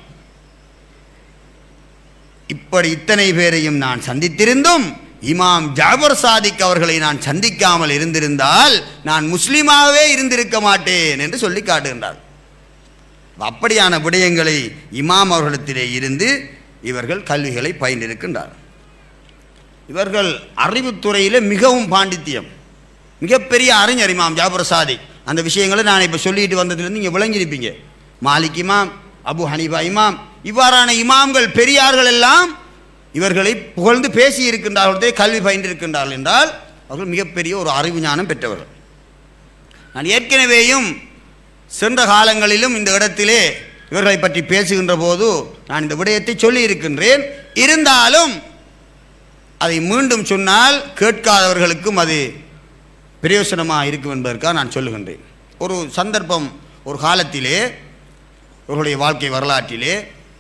இப்படி இத்தனை பேரையும் நான் சந்தித்திருந்தும் இமாம் ஜாபர் சாதிக் அவர்களை நான் சந்திக்காமல் இருந்திருந்தால் நான் முஸ்லீமாகவே இருந்திருக்க மாட்டேன் என்று சொல்லி காட்டுகின்றார் அப்படியான விடயங்களை இமாம் அவர்களிடத்திலே இருந்து இவர்கள் கல்விகளை பயின்றிருக்கின்றார் இவர்கள் அறிவுத்துறையில் மிகவும் பாண்டித்தியம் மிகப்பெரிய அறிஞர் இமாம் ஜாபர் சாதிக் அந்த விஷயங்களை நான் இப்போ சொல்லிட்டு வந்ததுலேருந்து நீங்கள் விளங்கியிருப்பீங்க மாலிக் இமாம் அபு ஹனீஃபா இமாம் இவ்வாறான இமாம்கள் பெரியார்கள் எல்லாம் இவர்களை புகழ்ந்து பேசி இருக்கின்றார்களே கல்வி பயின்றிருக்கின்றார்கள் என்றால் அவர்கள் மிகப்பெரிய ஒரு அறிவு ஞானம் பெற்றவர்கள் நான் ஏற்கனவேயும் சென்ற காலங்களிலும் இந்த இடத்திலே இவர்களை பற்றி பேசுகின்ற போது நான் இந்த விடயத்தை சொல்லி இருக்கின்றேன் இருந்தாலும் அதை மீண்டும் சொன்னால் கேட்காதவர்களுக்கும் அது பிரயோசனமாக இருக்கும் என்பதற்காக நான் சொல்லுகின்றேன் ஒரு சந்தர்ப்பம் ஒரு காலத்திலே இவர்களுடைய வாழ்க்கை வரலாற்றிலே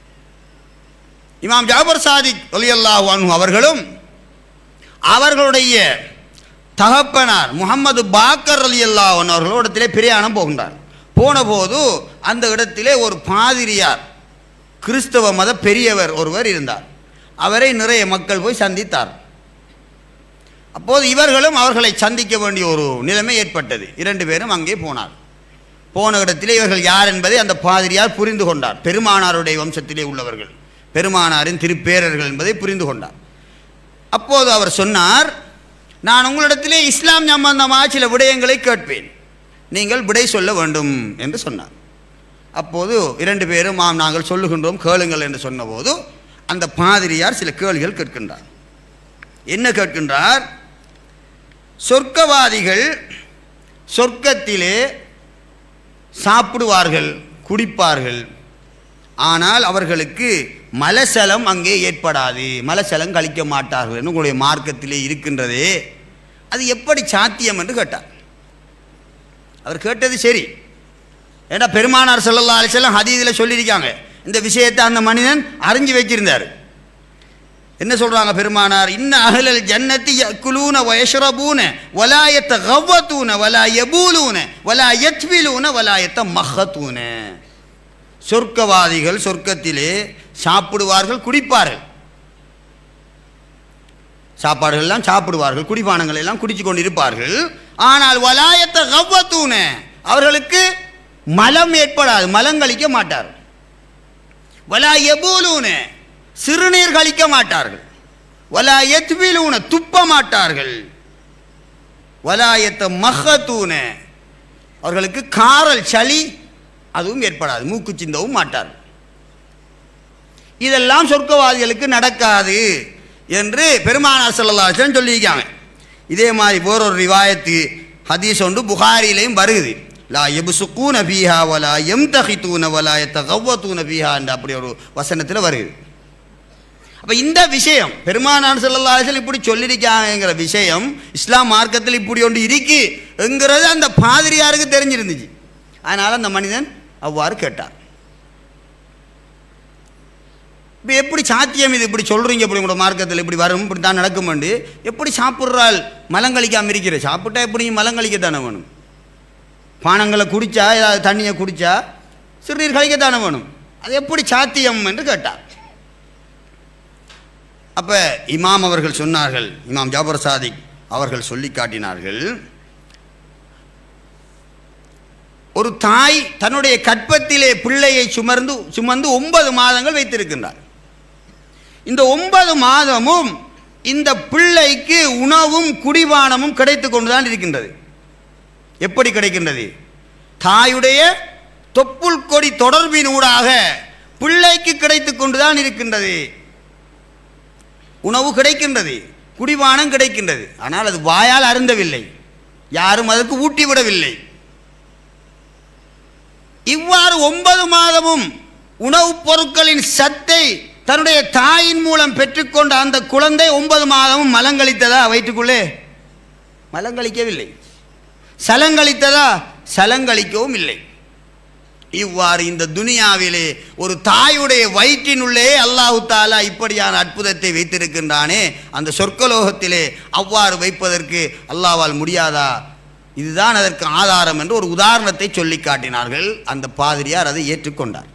இமாம் ஜாபர் சாதிக் அலியல்லாஹு அன்ஹு அவர்களும் அவர்களுடைய தகப்பனார் முகமது பாக்கர் அலி அல்லாஹன் அவர்களிடத்திலே பிரயாணம் போகின்றார் போன போது அந்த இடத்திலே ஒரு பாதிரியார் கிறிஸ்தவ மத பெரியவர் ஒருவர் இருந்தார் அவரை நிறைய மக்கள் போய் சந்தித்தார் அப்போது இவர்களும் அவர்களை சந்திக்க வேண்டிய ஒரு நிலைமை ஏற்பட்டது இரண்டு பேரும் அங்கே போனார் போன இடத்திலே இவர்கள் யார் என்பதை அந்த பாதிரியார் புரிந்து கொண்டார் பெருமானாருடைய வம்சத்திலே உள்ளவர்கள் பெருமானாரின் திருப்பேரர்கள் என்பதை புரிந்து கொண்டார் அப்போது அவர் சொன்னார் நான் உங்களிடத்திலே இஸ்லாம் சம்பந்தமாக சில விடயங்களை கேட்பேன் நீங்கள் விடை சொல்ல வேண்டும் என்று சொன்னார் அப்போது இரண்டு பேரும் ஆம் நாங்கள் சொல்லுகின்றோம் கேளுங்கள் என்று சொன்னபோது அந்த பாதிரியார் சில கேள்விகள் கேட்கின்றார் என்ன கேட்கின்றார் சொர்க்கவாதிகள் சொர்க்கத்திலே சாப்பிடுவார்கள் குடிப்பார்கள் ஆனால் அவர்களுக்கு மலசலம் அங்கே ஏற்படாது மலசலம் கழிக்க மாட்டார்கள் என்று உங்களுடைய மார்க்கத்திலே இருக்கின்றதே அது எப்படி சாத்தியம் என்று கேட்டார் அவர் கேட்டது சரி ஏன்னா பெருமானார் ஸல்லல்லாஹு அலைஹி வஸல்லம் ஹதீதில் சொல்லியிருக்காங்க இந்த விஷயத்தை அந்த மனிதன் அறிஞ்சு வச்சிருந்தார் என்ன சொல்றாங்க பெருமானார் இன்ன அஹ்லல் ஜன்னத்தி யக்குலூன வயஷ்ரபூன வலா யத்தகவ்வதூன வலா யபூலூன வலா யத்விலூன வலா யத்தமஹதூன சொர்க்கவாதிகள் சொர்க்கத்திலே சாப்பிடுவார்கள் குடிப்பார்கள் சாப்பாடுகள்லாம் சாப்பிடுவார்கள் குடிபானங்கள் எல்லாம் குடிச்சு கொண்டிருப்பார்கள் ஆனால் வலாயத்த கவ்வத்தூன அவர்களுக்கு மலம் ஏற்படாது மலம் கழிக்க மாட்டார் வலா எபூலூன சிறுநீர் கழிக்க மாட்டார்கள் வலா எத்விலூன துப்ப மாட்டார்கள் வலாயத்த மஹத்தூன அவர்களுக்கு காரல் சளி அதுவும் ஏற்படாது மூக்கு சிந்தவும் மாட்டார்கள் இதெல்லாம் சொர்க்கவாதிகளுக்கு நடக்காது என்று பெருமானார் ஸல்லல்லாஹு அலைஹி வஸல்லம் சொல்லியிருக்காங்க இதே மாதிரி வேறொரு ரிவாயத்து ஹதீஸ் ஒன்று புகாரிலையும் வருகுது லா எபுசுக்கூன பீஹா வலா எம் தஹித்தூன வலா எத்தகவ்வத்தூன பீஹா என்ற அப்படி ஒரு வசனத்தில் வருகுது அப்போ இந்த விஷயம் பெருமானார் ஸல்லல்லாஹு அலைஹி வஸல்லம் இப்படி சொல்லியிருக்காங்கிற விஷயம் இஸ்லாம் மார்க்கத்தில் இப்படி ஒன்று இருக்கு என்கிறது அந்த பாதிரியாருக்கு தெரிஞ்சிருந்துச்சு அதனால் அந்த மனிதன் அவ்வாறு கேட்டார் இப்போ எப்படி சாத்தியம் இது இப்படி சொல்கிறீங்க இப்படி உங்களோட மார்க்கத்தில் இப்படி வரும் இப்படி தான் நடக்குமெண்டு எப்படி சாப்பிட்றால் மலங்கழிக்காம இருக்கிற சாப்பிட்டா எப்படி மலங்கழிக்க தானே வேணும் பானங்களை குடித்தா ஏதாவது தண்ணியை குடித்தா சிறுநீர் கழிக்கத்தானே வேணும் அது எப்படி சாத்தியம் என்று கேட்டார் அப்போ இமாம் அவர்கள் சொன்னார்கள் இமாம் ஜாபர் சாதிக் அவர்கள் சொல்லி காட்டினார்கள் ஒரு தாய் தன்னுடைய கற்பத்திலே பிள்ளையை சுமர்ந்து சுமந்து ஒன்பது மாதங்கள் வைத்திருக்கின்றார் இந்த ஒன்பது மாதமும் இந்த பிள்ளைக்கு உணவும் குடிபானமும் கிடைத்து கொண்டுதான் இருக்கின்றது எப்படி கிடைக்கின்றது தாயுடைய தொப்புள் கொடி தொடர்பினூடாக பிள்ளைக்கு கிடைத்து கொண்டுதான் இருக்கின்றது உணவு கிடைக்கின்றது குடிபானம் கிடைக்கின்றது ஆனால் அது வாயால் அருந்தவில்லை யாரும் அதற்கு ஊட்டிவிடவில்லை இவ்வாறு ஒன்பது மாதமும் உணவுப் பொருட்களின் சத்தை தன்னுடைய தாயின் மூலம் பெற்றுக்கொண்ட அந்த குழந்தை ஒன்பது மாதமும் மலங்களித்ததா வயிற்றுக்குள்ளே மலங்களிக்கவில்லை சலங்களித்ததா சலங்களிக்கவும் இல்லை இவ்வாறு இந்த துனியாவிலே ஒரு தாயுடைய வயிற்றினுள்ளே அல்லாஹு தாலா இப்படியான அற்புதத்தை வைத்திருக்கின்றானே அந்த சொர்க்கலோகத்திலே அவ்வாறு வைப்பதற்கு அல்லாவால் முடியாதா இதுதான் அதற்கு ஆதாரம் என்று ஒரு உதாரணத்தை சொல்லி காட்டினார்கள் அந்த பாதிரியார் அதை ஏற்றுக்கொண்டார்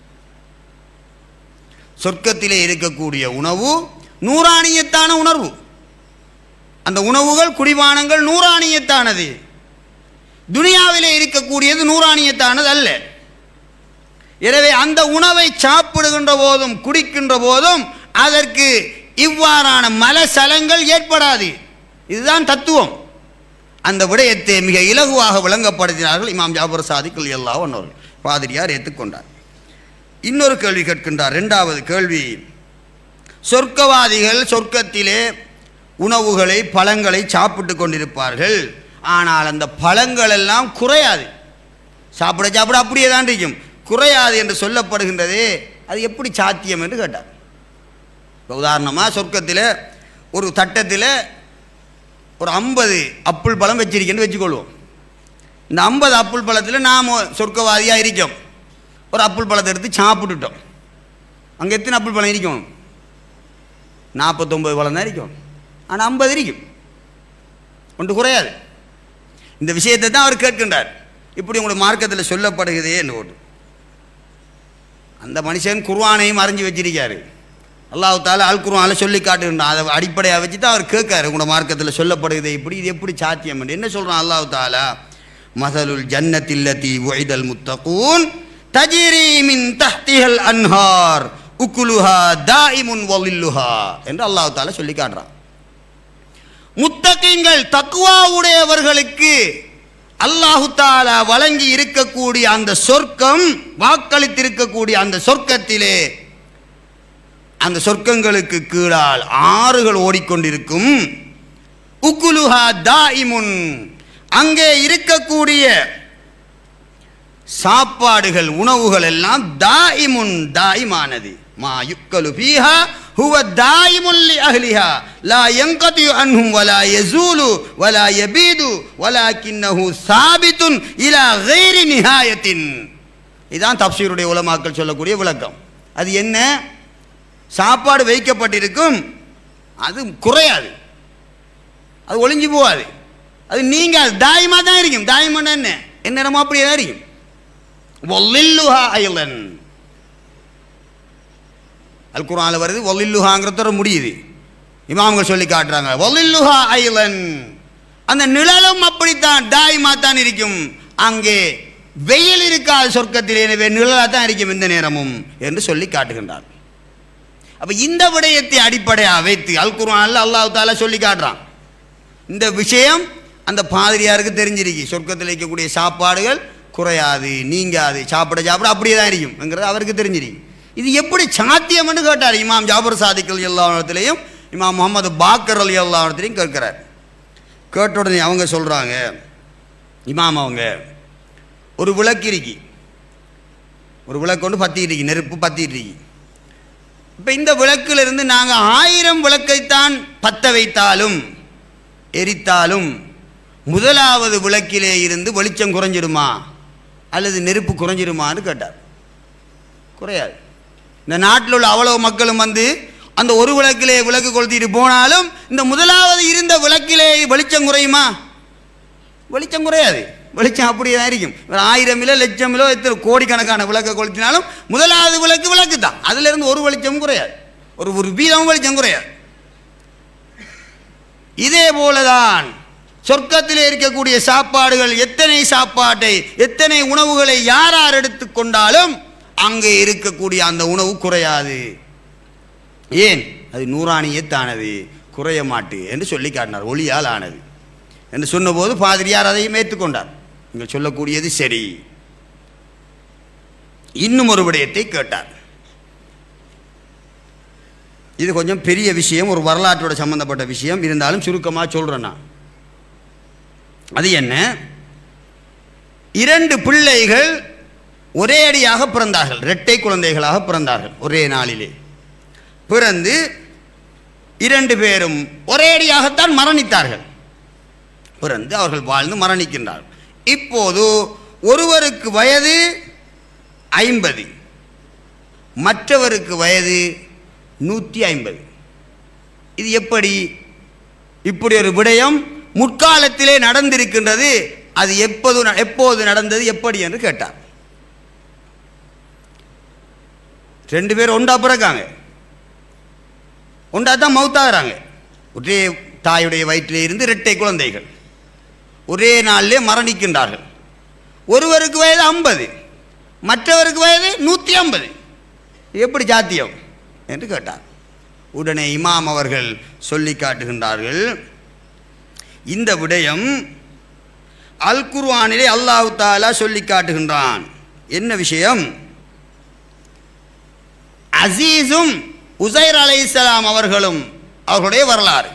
சொர்க்கத்திலே இருக்கக்கூடிய உணவு நூறாணியத்தான உணர்வு அந்த உணவுகள் குடிபானங்கள் நூறாணியத்தானது துனியாவிலே இருக்கக்கூடியது நூறாணியத்தானது அல்ல எனவே அந்த உணவை சாப்பிடுகின்ற போதும் குடிக்கின்ற போதும் அதற்கு இவ்வாறான மலசலங்கள் ஏற்படாது இதுதான் தத்துவம் அந்த விடயத்தை மிக இலகுவாக விளங்கப்படுத்தினார்கள் இமாம் ஜாபர் சாதிக்குல் எல்லா ஒன்றவர்கள் பாதிரியார் ஏற்றுக்கொண்டார் இன்னொரு கேள்வி கேட்கின்றார் இரண்டாவது கேள்வி சொர்க்கவாதிகள் சொர்க்கத்திலே உணவுகளை பழங்களை சாப்பிட்டு கொண்டிருப்பார்கள் ஆனால் அந்த பழங்கள் எல்லாம் குறையாது சாப்பிட சாப்பிட அப்படியே தான் இருக்கும் குறையாது என்று சொல்லப்படுகின்றதே அது எப்படி சாத்தியம் என்று கேட்டார் இப்போ உதாரணமாக சொர்க்கத்தில் ஒரு தட்டத்தில் ஒரு ஐம்பது அப்புள் பழம் வச்சிருக்கேன்னு வச்சுக்கொள்வோம் இந்த ஐம்பது அப்புள் பழத்தில் நாம் சொர்க்கவாதியாக இருக்கோம் ஒரு அப்புள் பழத்தை எடுத்து சாப்பிட்டுட்டோம் அங்கே எத்தனை அப்புள் பழம் இருக்கும் நாற்பத்தொம்பது பழம் தான் இருக்கும் ஆனால் ஐம்பது இருக்கும் ஒன்று குறையாது இந்த விஷயத்தை தான் அவர் கேட்கின்றார் இப்படி உங்களுக்கு மார்க்கத்தில் சொல்லப்படுகிறதே என்று ஓட்டு அந்த மனுஷன் குர்வானையும் அறிஞ்சு வச்சிருக்காரு அல்லாஹ் தால அல் குர்ஆன்ல சொல்லி காட்டுகின்றான் அதை அடிப்படையாக வச்சு தான் அவர் கேட்காரு உங்களோட மார்க்கத்தில் சொல்லப்படுகிறது இப்படி இது எப்படி சாத்தியம் என்று என்ன சொல்கிறான் அல்லாஹ் தாலா மசலுல் ஜன்னத்தில்லதி ஒய்தல் முத்தகூன் தஜிரி மின் தஹ்திஹல் அன்ஹார் உக்குலுஹா தாயிமுன் வலில்லுஹா என்று அல்லாஹ் தாலா சொல்லி காட்டுறான் முத்தகீங்கள் தக்குவாவுடையவர்களுக்கு அல்லாஹு தாலா வழங்கி இருக்கக்கூடிய அந்த சொர்க்கம் வாக்களித்திருக்கக்கூடிய அந்த சொர்க்கத்திலே அந்த சொர்க்கங்களுக்கு கீழால் ஆறுகள் ஓடிக்கொண்டிருக்கும் உக்குலுஹா தாயிமுன் அங்கே இருக்கக்கூடிய சாப்பாடுகள் உணவுகள் எல்லாம் தாயிமுன் தாயிமானது மா யுக்கலு பீஹா ஹுவ தாயிமுன் லி அஹ்லிஹா லா யன்கதி அன்ஹும் வலா யஸூலு வலா யபீது வலாக்கின்னஹு சாபித்துன் இலா கைரி நிஹாயத்தின் இதான் தப்சீருடைய உலமாக்கள் சொல்லக்கூடிய விளக்கம் அது என்ன சாப்பாடு வைக்கப்பட்டிருக்கும் அது குறையாது அது ஒளிஞ்சு போகாது அது நீங்கள் தாயமாக தான் இருக்கும் தாயமான என்ன எந்நேரமும் அப்படியே தான் இருக்கும் ஒல்லில்லுஹா ஐலன் அல் குரானில் வருது ஒல்லில்லுஹாங்கிறதோட முடியுது இமாம்கள் சொல்லி காட்டுறாங்க ஒல்லில்லுஹா ஐலன் அந்த நிழலும் அப்படித்தான் தாயமா தான் இருக்கும் அங்கே வெயில் இருக்காது சொர்க்கத்தில் எனவே நிழலாக தான் இருக்கும் இந்த நேரமும் என்று சொல்லி காட்டுகின்றார் அப்ப இந்த விடயத்தை அடிப்படையாக வைத்து அல் குர்ஆன்ல அல்லாஹ் தாலா சொல்லி காட்டுறான் இந்த விஷயம் அந்த பாதிரியாருக்கு தெரிஞ்சிருக்கு சொர்க்கத்தில் இருக்கக்கூடிய சாப்பாடுகள் குறையாது நீங்காது சாப்பிட சாப்பிட அப்படியே தான் இருக்கும்ங்கிறது அவருக்கு தெரிஞ்சிருக்கு இது எப்படி சாத்தியம்னு கேட்டார் இமாம் ஜாபர் சாதிக்கல் எல்லா இடத்துலையும் இமாம் முகமது பாக்கர் அலி எல்லா இடத்துலையும் கேட்கிறார் கேட்ட உடனே அவங்க சொல்கிறாங்க இமாம் அவங்க ஒரு விளக்கு இருக்கு ஒரு விளக்கு கொண்டு பத்திட்டு இருக்கு நெருப்பு பத்திட்டு இருக்கு இப்போ இந்த விளக்கிலிருந்து நாங்கள் ஆயிரம் விளக்கைத்தான் பத்த வைத்தாலும் எரித்தாலும் முதலாவது விளக்கிலே இருந்து வெளிச்சம் குறைஞ்சிடுமா அல்லது நெருப்பு குறைஞ்சிடுமான்னு கேட்டார் குறையாது இந்த நாட்டில் உள்ள அவ்வளவு மக்களும் வந்து அந்த ஒரு விளக்கிலே விளக்கு கொளுத்திட்டு போனாலும் இந்த முதலாவது இருந்த விளக்கிலே வெளிச்சம் குறையுமா வெளிச்சம் குறையாது வெளிச்சம் அப்படியே தான் இருக்கும் ஒரு ஆயிரம் மிலோ லட்சம் மிலோ எத்தனை கோடிக்கணக்கான விளக்கை கொளுத்தினாலும் முதலாவது விளக்கு விளக்கு தான் அதிலிருந்து ஒரு வெளிச்சமும் குறையாது ஒரு ஒரு வீதமும் வெளிச்சம் குறையாது இதே போலதான் சொர்க்கத்தில் இருக்கக்கூடிய சாப்பாடுகள் எத்தனை சாப்பாட்டை எத்தனை உணவுகளை யார் யார் எடுத்துக்கொண்டாலும் அங்கே இருக்கக்கூடிய அந்த உணவு குறையாது ஏன் அது நூறானியத்தானது குறைய மாட்டு என்று சொல்லி காட்டினார் ஒளியால் ஆனது என்று சொன்னபோது பாதிரியார் அதையும் ஏற்றுக்கொண்டார் நீங்கள் சொல்லக்கூடியது சரி இன்னும் ஒரு விடயத்தை கேட்டார் இது கொஞ்சம் பெரிய விஷயம் ஒரு வரலாற்றோட சம்பந்தப்பட்ட விஷயம் இருந்தாலும் சுருக்கமாக சொல்கிறேன் நான் அது என்ன இரண்டு பிள்ளைகள் ஒரே அடியாக பிறந்தார்கள் இரட்டை குழந்தைகளாக பிறந்தார்கள் ஒரே நாளிலே பிறந்து இரண்டு பேரும் ஒரே அடியாகத்தான் மரணித்தார்கள் பிறந்து அவர்கள் வாழ்ந்து மரணிக்கின்றார்கள் இப்போது ஒருவருக்கு வயது ஐம்பது மற்றவருக்கு வயது நூற்றி ஐம்பது இது எப்படி இப்படி ஒரு விடயம் முற்காலத்திலே நடந்திருக்கின்றது அது எப்போது ந- எப்போது நடந்தது எப்படி என்று கேட்டார் ரெண்டு பேர் ஒன்றா பிறக்காங்க ஒன்றா தான் மௌத்தாகிறாங்க ஒரே தாயுடைய வயிற்றிலே இருந்து இரட்டை குழந்தைகள் ஒரே நாளிலே மரணிக்கின்றார்கள் ஒருவருக்கு வயது ஐம்பது மற்றவருக்கு வயது நூற்றி ஐம்பது எப்படி சாத்தியம் என்று கேட்டார் உடனே இமாம் அவர்கள் சொல்லி காட்டுகின்றார்கள் இந்த விடயம் அல் குர்ஆனிலே அல்லாஹ் தாலா சொல்லி காட்டுகின்றான் என்ன விஷயம் அசீஸும் உசைர் அலைஹிஸ்ஸலாம் அவர்களும் அவர்களுடைய வரலாறு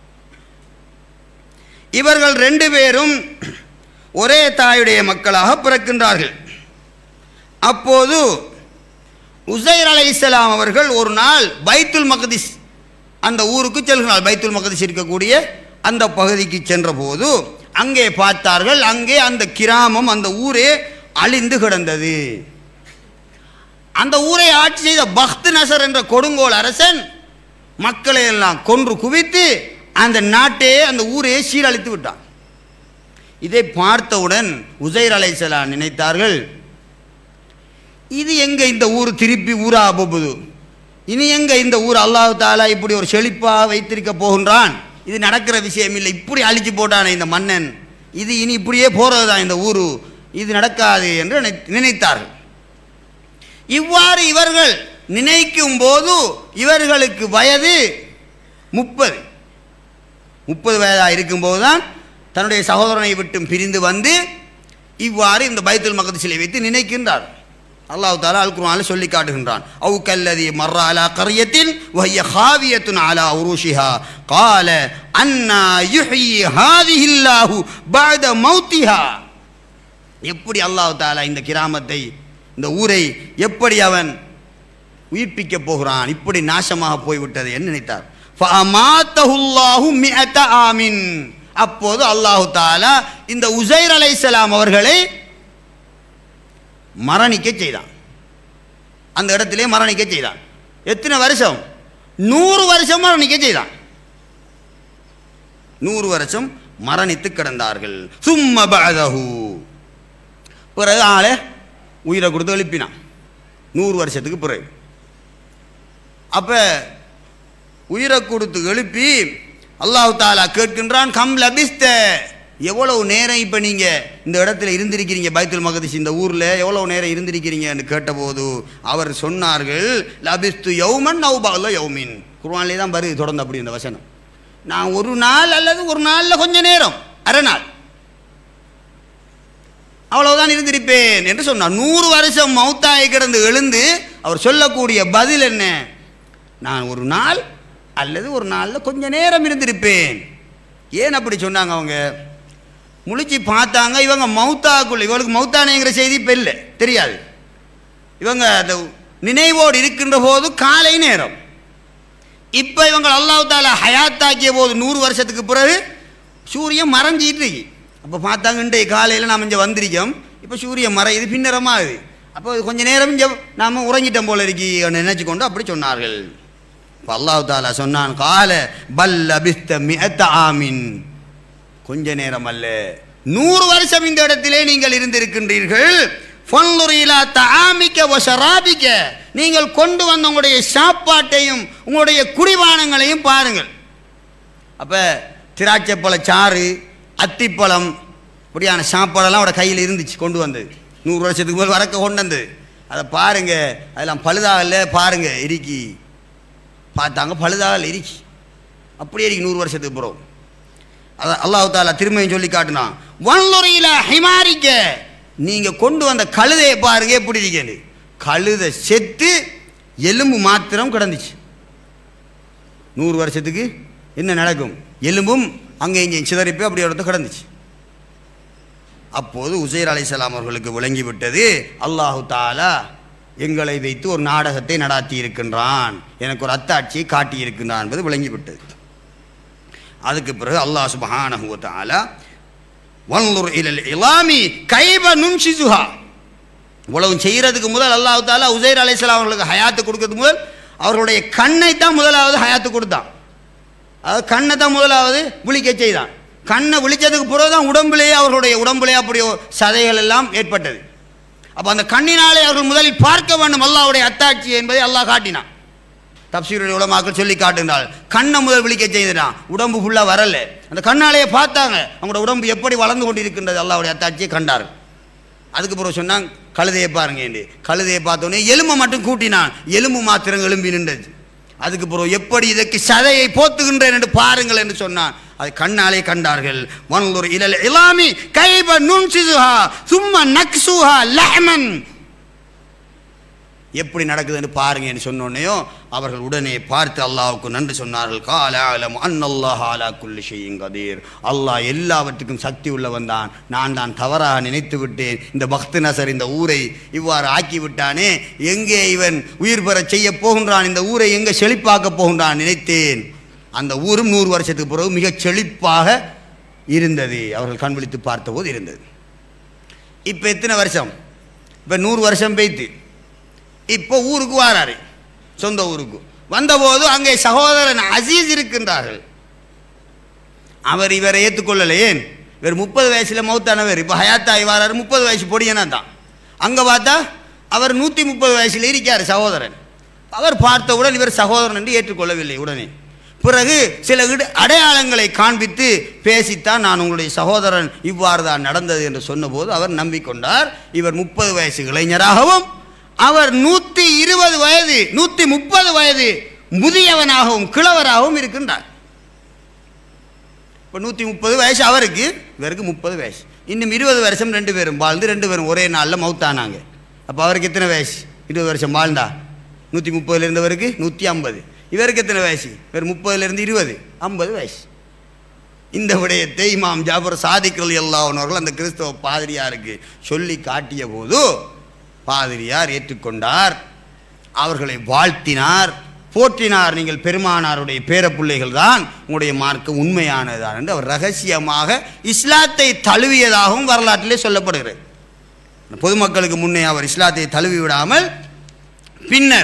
இவர்கள் ரெண்டு பேரும் ஒரே தாயுடைய மக்களாக பிறக்கின்றார்கள் அப்போது உசைர் அலைஹிஸ்ஸலாம் அவர்கள் ஒரு நாள் பைத்துல் மக்திஸ் அந்த ஊருக்கு செல்கிறார் பைத்துல் மக்திஸ் இருக்கக்கூடிய அந்த பகுதிக்கு சென்றபோது அங்கே பார்த்தார்கள் அங்கே அந்த கிராமம் அந்த ஊரே அழிந்து கிடந்தது அந்த ஊரை ஆட்சி செய்த பக்த் நசர் என்ற கொடுங்கோல் அரசன் மக்களை எல்லாம் கொன்று குவித்து அந்த நாட்டையே அந்த ஊரையே சீரழித்து விட்டான் இதை பார்த்தவுடன் உசைர் அலைசலாம் நினைத்தார்கள் இது எங்க இந்த ஊர் திருப்பி ஊரா போகுது இனி எங்க இந்த ஊர் அல்லாஹ் தாலா இப்படி ஒரு செழிப்பா வைத்திருக்க போகின்றான் இது நடக்கிற விஷயம் இல்லை இப்படி அழிச்சு போட்டானே இந்த மன்னன் இது இனி இப்படியே போறது தான் இந்த ஊரு இது நடக்காது என்று நினை- நினைத்தார்கள் இவ்வாறு இவர்கள் நினைக்கும் போது இவர்களுக்கு வயது முப்பது முப்பது வயதாக இருக்கும்போது தான் தன்னுடைய சகோதரனை விட்டும் பிரிந்து வந்து இவ்வாறு இந்த பைத்துல் மகதிசிலை வைத்து நினைக்கின்றார் அல்லாஹ் தாலா அல் குர்ஆனில் சொல்லி காட்டுகின்றான் அவு கல்லதி மர்ரா அலா கரியத்தின் வஹிய ஹாவியத்துன் அலா உருஷிஹா கால அன்னா யுஹ்யி ஹாதிஹில்லாஹு பஅத மௌத்திஹா எப்படி அல்லாஹ் தாலா இந்த கிராமத்தை இந்த ஊரை எப்படி அவன் உயிர்ப்பிக்கப் போகிறான் இப்படி நாசமாக போய்விட்டது என்று நினைத்தார் ஃபஅமாத்தஹுல்லாஹு மிஅத ஆமின் அப்போது அல்லாஹு தாலா இந்த உசைர் அலைஹிஸ்ஸலாம் அவர்களை மரணிக்க செய்தான் அந்த இடத்திலே மரணிக்க செய்தான் எத்தனை வருஷம் நூறு வருஷம் மரணிக்க செய்தான் நூறு வருஷம் மரணித்து கிடந்தார்கள் சும்ம பஅதஹு பிறகு ஆளை உயிரை கொடுத்து எழுப்பினான் நூறு வருஷத்துக்கு பிறகு அப்போ உயிரை கொடுத்து எழுப்பி அல்லாஹ் தாலா கேட்கின்றான் கம் லபிஸ்த எவ்வளவு நேரம் இப்போ நீங்கள் இந்த இடத்துல இருந்திருக்கிறீங்க பைத்துல் மகதிஸ் இந்த ஊரில் எவ்வளவு நேரம் இருந்திருக்கிறீங்கன்னு கேட்டபோது அவர் சொன்னார்கள் லபிஸ்து யௌமன் நௌபால யௌமின் குர்ஆன்லேயே தான் வருது தொடர்ந்து அப்படி இந்த வசனம் நான் ஒரு நாள் அல்லது ஒரு நாளில் கொஞ்ச நேரம் அரை நாள் அவ்வளவுதான் இருந்திருப்பேன் என்று சொன்னார் நூறு வருஷம் மௌத்தாய் கிடந்து எழுந்து அவர் சொல்லக்கூடிய பதில் என்ன நான் ஒரு நாள் அல்லது ஒரு நாளில் கொஞ்ச நேரம் இருந்திருப்பேன் ஏன் அப்படி சொன்னாங்க அவங்க முழிச்சு பார்த்தாங்க இவங்க மௌத்தாக்குள்ள இவளுக்கு மௌத்தானேங்கிற செய்தி இப்போ இல்லை தெரியாது இவங்க அந்த நினைவோடு இருக்கின்ற போது காலை நேரம் இப்போ இவங்க அல்லாஹ் தாலா ஹயாத்தாக்கிய போது நூறு வருஷத்துக்கு பிறகு சூரியன் மறைஞ்சிட்டு இருக்கு அப்போ பார்த்தாங்க இன்றைய காலையில் நாம் இங்கே வந்திருக்கோம் இப்போ சூரியன் மறையுது பின்னரமாகுது அப்போ கொஞ்ச நேரம் இங்கே நாம் உறங்கிட்டோம் போல இருக்கி நினைச்சு கொண்டு அப்படி சொன்னார்கள் இப்போ அல்லாஹ் தாலா சொன்னான் கால பல்ல பிஸ்த மிஅத்த ஆமின் கொஞ்ச நேரம் அல்ல நூறு வருஷம் இந்த இடத்திலே நீங்கள் இருந்திருக்கின்றீர்கள் ஃபன்லுரிலா தஆமிக்க வ ஷராபிக்க நீங்கள் கொண்டு வந்த உங்களுடைய சாப்பாட்டையும் உங்களுடைய குடிபானங்களையும் பாருங்கள் அப்போ திராட்சைப்பழ சாறு அத்திப்பழம் இப்படியான சாப்பாடெல்லாம் அவட கையில் இருந்துச்சு கொண்டு வந்தது நூறு வருஷத்துக்கு மேல் வரக்க கொண்டு வந்தது அதை பாருங்க அதெல்லாம் பழுதாகல பாருங்க இறுக்கி பார்த்தாங்க பழுதாகல இறுக்கி அப்படியே இருக்கு நூறு வருஷத்துக்கு பிறகு அதான் அல்லாஹ் தாலா திரும்பியும் சொல்லி காட்டினான் வன்லுறையில ஹிமாரிக்க நீங்க கொண்டு வந்த கழுதையை பாருங்க எப்படி இருக்கேன்னு கழுதை செத்து எலும்பு மாத்திரம் கிடந்துச்சு நூறு வருஷத்துக்கு என்ன நடக்கும் எலும்பும் அங்கே இங்கே சிதறிப்போ அப்படி இடத்து கிடந்துச்சு அப்போது உசைர் அலைசலாம் அவர்களுக்கு விளங்கிவிட்டது அல்லாஹு தாலா எங்களை வைத்து ஒரு நாடகத்தை நடாத்தி இருக்கின்றான் எனக்கு ஒரு அத்தாட்சியை காட்டி இருக்கின்றான் என்பது விளங்கிவிட்டது அதுக்கு பிறகு அல்லாஹ் சுபஹானஹு வ தஆலா வன்லுர் இலல் இலாமி கைப நுன்ஷிசுஹா இவ்வளவு செய்யறதுக்கு முதல் அல்லாஹ் தாலா உசைர் அலைஹிஸ்ஸலாம் அவர்களுக்கு ஹயாத்து கொடுக்கறதுக்கு முதல் அவர்களுடைய கண்ணை தான் முதலாவது ஹயாத்து கொடுத்தான் அதாவது கண்ணை தான் முதலாவது விழிக்க செய்தான் கண்ணை விழிச்சதுக்கு பிறகு தான் உடம்புலேயே அவர்களுடைய உடம்புலேயே அப்படி சதைகள் எல்லாம் ஏற்பட்டது அப்போ அந்த கண்ணினாலே அவர்கள் முதலில் பார்க்க வேண்டும் அல்லாஹ்வுடைய அத்தாட்சி என்பதை அல்லாஹ் காட்டினான் தப்சீருடைய உலமாக்கள் சொல்லி காட்டுகிறாள் கண்ணை முதல் விழிக்க செய்தான் உடம்பு ஃபுல்லாக வரல அந்த கண்ணாலேயே பார்த்தாங்க அவங்களோட உடம்பு எப்படி வளர்ந்து கொண்டு இருக்கின்றது அல்லாவுடைய அத்தாட்சியை கண்டார் அதுக்கு பிறகு சொன்னாங்க கழுதையை பாருங்க என்று கழுதையை பார்த்தோன்னே எலும்பை மட்டும் கூட்டினான் எலும்பு மாத்திரம் எலும்பி நின்றது அதுக்கு பிறகு எப்படி இதற்கு சதையை போத்துகின்றேன் என்று பாருங்கள் என்று சொன்னான் அது கண்ணாலே கண்டார்கள் வன்லுர் இலல் இலாமி கைப நுன்சிசுஹா சும்மா நக்சுஹா லஹமன் எப்படி நடக்குதுன்னு பாருங்கன்னு சொன்னோடனேயும் அவர்கள் உடனே பார்த்து அல்லாஹ்வுக்கு நன்றி சொன்னார்கள் கால அலம் அன்னல்லாஹ் அலா குல்லி ஷைஇன் கதீர் அல்லாஹ் எல்லாவற்றுக்கும் சக்தி உள்ளவன் தான் நான் தான் தவறாக நினைத்து விட்டேன் இந்த பக்து நசர் இந்த ஊரை இவ்வாறு ஆக்கி விட்டானே எங்கே இவன் உயிர் பெறச் செய்ய போகின்றான் இந்த ஊரை எங்கே செழிப்பாக்க போகின்றான் நினைத்தேன் அந்த ஊரும் நூறு வருஷத்துக்கு பிறகு மிகச் செழிப்பாக இருந்தது அவர்கள் கண் விழித்து பார்த்தபோது இருந்தது இப்போ எத்தனை வருஷம் இப்போ நூறு வருஷம் பெய்த்து இப்போ ஊருக்கு வாராரு சொந்த ஊருக்கு வந்தபோது அங்கே சகோதரன் அசீஸ் இருக்கின்றார்கள் அவர் இவரை ஏற்றுக்கொள்ளலை ஏன் இவர் முப்பது வயசில் மௌத்தானவர் இப்போ ஹயாத்தாய் வாராரு முப்பது வயசு பொடியனா தான் அங்கே பார்த்தா அவர் நூற்றி முப்பது வயசில் இருக்கார் சகோதரன் அவர் பார்த்தவுடன் இவர் சகோதரன் என்று ஏற்றுக்கொள்ளவில்லை உடனே பிறகு சில இட- அடையாளங்களை காண்பித்து பேசித்தான் நான் உங்களுடைய சகோதரன் இவ்வாறு தான் நடந்தது என்று சொன்னபோது அவர் நம்பிக்கொண்டார் இவர் முப்பது வயசு இளைஞராகவும் அவர் நூற்றி இருபது வயது நூற்றி முப்பது வயது முதியவனாகவும் கிழவராகவும் இருக்கின்றார் இப்போ நூற்றி முப்பது வயசு அவருக்கு இவருக்கு முப்பது வயசு இன்னும் இருபது வருஷம் ரெண்டு பேரும் வாழ்ந்து ரெண்டு பேரும் ஒரே நாளில் மவுத்தானாங்க அப்போ அவருக்கு எத்தனை வயசு இருபது வருஷம் வாழ்ந்தா நூற்றி முப்பதுல இருந்தவருக்கு நூற்றி ஐம்பது இவருக்கு எத்தனை வயசு இவர் முப்பதுலேருந்து இருபது ஐம்பது வயசு இந்த விடயத்தை இமாம் ஜாபர் சாதிக்கல் எல்லாவனவர்கள் அந்த கிறிஸ்தவ பாதிரியாருக்கு சொல்லி காட்டிய போது பாதிரியார் ஏற்றுக்கொண்டார் அவர்களை வாழ்த்தினார் போற்றினார் நீங்கள் பெருமானாருடைய பேரப்பிள்ளைகள் தான் உங்களுடைய மார்க்கம் உண்மையானதுதான் என்று அவர் ரகசியமாக இஸ்லாத்தை தழுவியதாகவும் வரலாற்றிலே சொல்லப்படுகிறது பொதுமக்களுக்கு முன்னே அவர் இஸ்லாத்தை தழுவி விடாமல் பின்னர்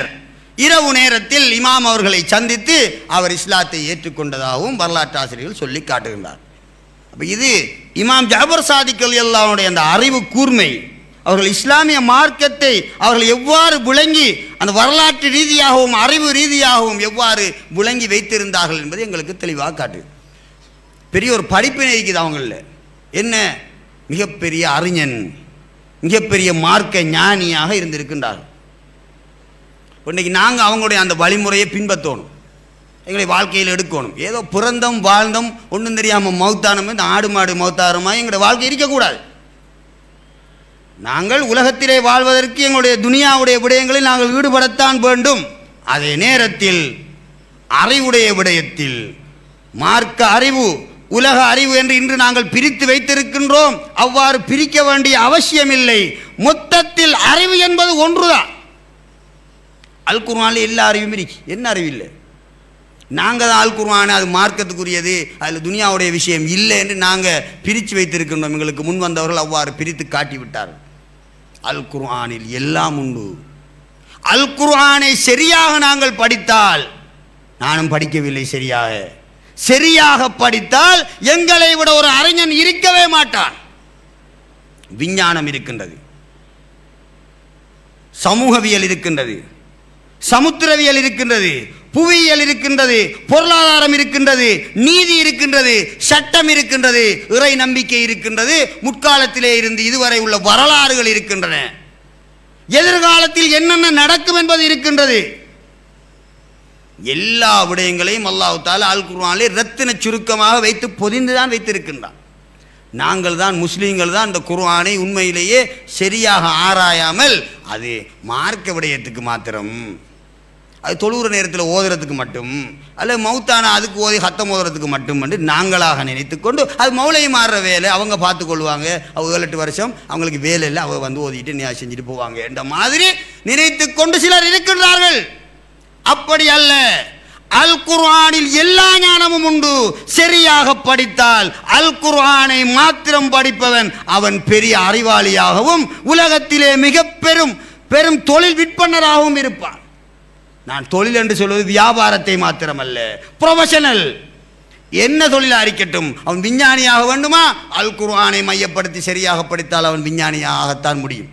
இரவு நேரத்தில் இமாம் அவர்களை சந்தித்து அவர் இஸ்லாத்தை ஏற்றுக்கொண்டதாகவும் வரலாற்று ஆசிரியர்கள் சொல்லி காட்டுகின்றார் அப்ப இது இமாம் ஜாபர் சாதிக்கல் எல்லாருடைய அந்த அறிவு கூர்மை அவர்கள் இஸ்லாமிய மார்க்கத்தை அவர்கள் எவ்வாறு விளங்கி அந்த வரலாற்று ரீதியாகவும் அறிவு ரீதியாகவும் எவ்வாறு விளங்கி வைத்திருந்தார்கள் என்பது எங்களுக்கு தெளிவாக காட்டுது பெரிய ஒரு படிப்பினை இருக்குது அவங்களில் என்ன மிகப்பெரிய அறிஞன் மிகப்பெரிய மார்க்க ஞானியாக இருந்திருக்கின்றார்கள் இன்னைக்கு நாங்கள் அவங்களுடைய அந்த வழிமுறையை பின்பற்றணும் எங்களை வாழ்க்கையில் எடுக்கணும் ஏதோ பிறந்தோம் வாழ்ந்தோம் ஒன்றும் தெரியாமல் மௌத்தானம் இந்த ஆடு மாடு மௌத்தாரமாக எங்களுடைய வாழ்க்கை இருக்கக்கூடாது நாங்கள் உலகத்திலே வாழ்வதற்கு எங்களுடைய துனியாவுடைய விடயங்களில் நாங்கள் ஈடுபடத்தான் வேண்டும் அதே நேரத்தில் அறிவுடைய விடயத்தில் மார்க்க அறிவு உலக அறிவு என்று இன்று நாங்கள் பிரித்து வைத்திருக்கின்றோம் அவ்வாறு பிரிக்க வேண்டிய அவசியமில்லை மொத்தத்தில் அறிவு என்பது ஒன்றுதான் அல் குர்ஆனில் எல்லா அறிவும் இருக்கு என்ன அறிவு இல்லை நாங்கள் தான் அல் குர்ஆன் அது மார்க்கத்துக்குரியது அதில் துனியாவுடைய விஷயம் இல்லை என்று நாங்கள் பிரித்து வைத்திருக்கின்றோம் எங்களுக்கு முன் வந்தவர்கள் அவ்வாறு பிரித்து காட்டி விட்டார்கள் அல் குர்ஆனில் எல்லாம் உண்டு அல் குர்ஆனை சரியாக நாங்கள் படித்தால் நானும் படிக்கவில்லை சரியாக சரியாக படித்தால் எங்களை விட ஒரு அறிஞன் இருக்கவே மாட்டான் விஞ்ஞானம் இருக்கின்றது சமூகவியல் இருக்கின்றது சமுத்திரவியல் இருக்கின்றது புவியியல் இருக்கின்றது பொருளாதாரம் இருக்கின்றது நீதி இருக்கின்றது சட்டம் இருக்கின்றது இறை நம்பிக்கை இருக்கின்றது முற்காலத்திலே இருந்து இதுவரை உள்ள வரலாறுகள் இருக்கின்றன எதிர்காலத்தில் என்னென்ன நடக்கும் என்பது இருக்கின்றது எல்லா விடயங்களையும் அல்லாஹ் தாலா அல் குர்ஆனிலே ரத்தின சுருக்கமாக வைத்து பொதிந்து தான் வைத்திருக்கின்றான் நாங்கள் தான் முஸ்லீம்கள் தான் இந்த குர்ஆனை உண்மையிலேயே சரியாக ஆராயாமல் அது மார்க்க விடயத்துக்கு மாத்திரம் அது தொழுகிற நேரத்தில் ஓதுறதுக்கு மட்டும் அல்ல மௌத்தான அதுக்கு ஓதி ஹத்தம் ஓதுறதுக்கு மட்டும் என்று நாங்களாக நினைத்து கொண்டு அது மௌலை மாறுற வேலை அவங்க பார்த்து கொள்வாங்க அவங்க ஏழு எட்டு வருஷம் அவங்களுக்கு வேலை இல்லை அவங்க வந்து ஓதிட்டு நியா செஞ்சுட்டு போவாங்க என்ற மாதிரி நினைத்து கொண்டு சிலர் இருக்கின்றார்கள் அப்படி அல்ல அல் குர்ஆனில் எல்லா ஞானமும் உண்டு சரியாக படித்தால் அல் குர்ஆனை மாத்திரம் படிப்பவன் அவன் பெரிய அறிவாளியாகவும் உலகத்திலே மிக பெரும் பெரும் தொழில் விற்பனராகவும் இருப்பான் நான் தொழில் என்று சொல்வது வியாபாரத்தை மாத்திரமல்ல ப்ரொஃபஷனல் என்ன தொழிலாக இருக்கட்டும் அவன் விஞ்ஞானியாக வேண்டுமா அல் குர்ஆனை மையப்படுத்தி சரியாக படித்தால் அவன் விஞ்ஞானியாகத்தான் முடியும்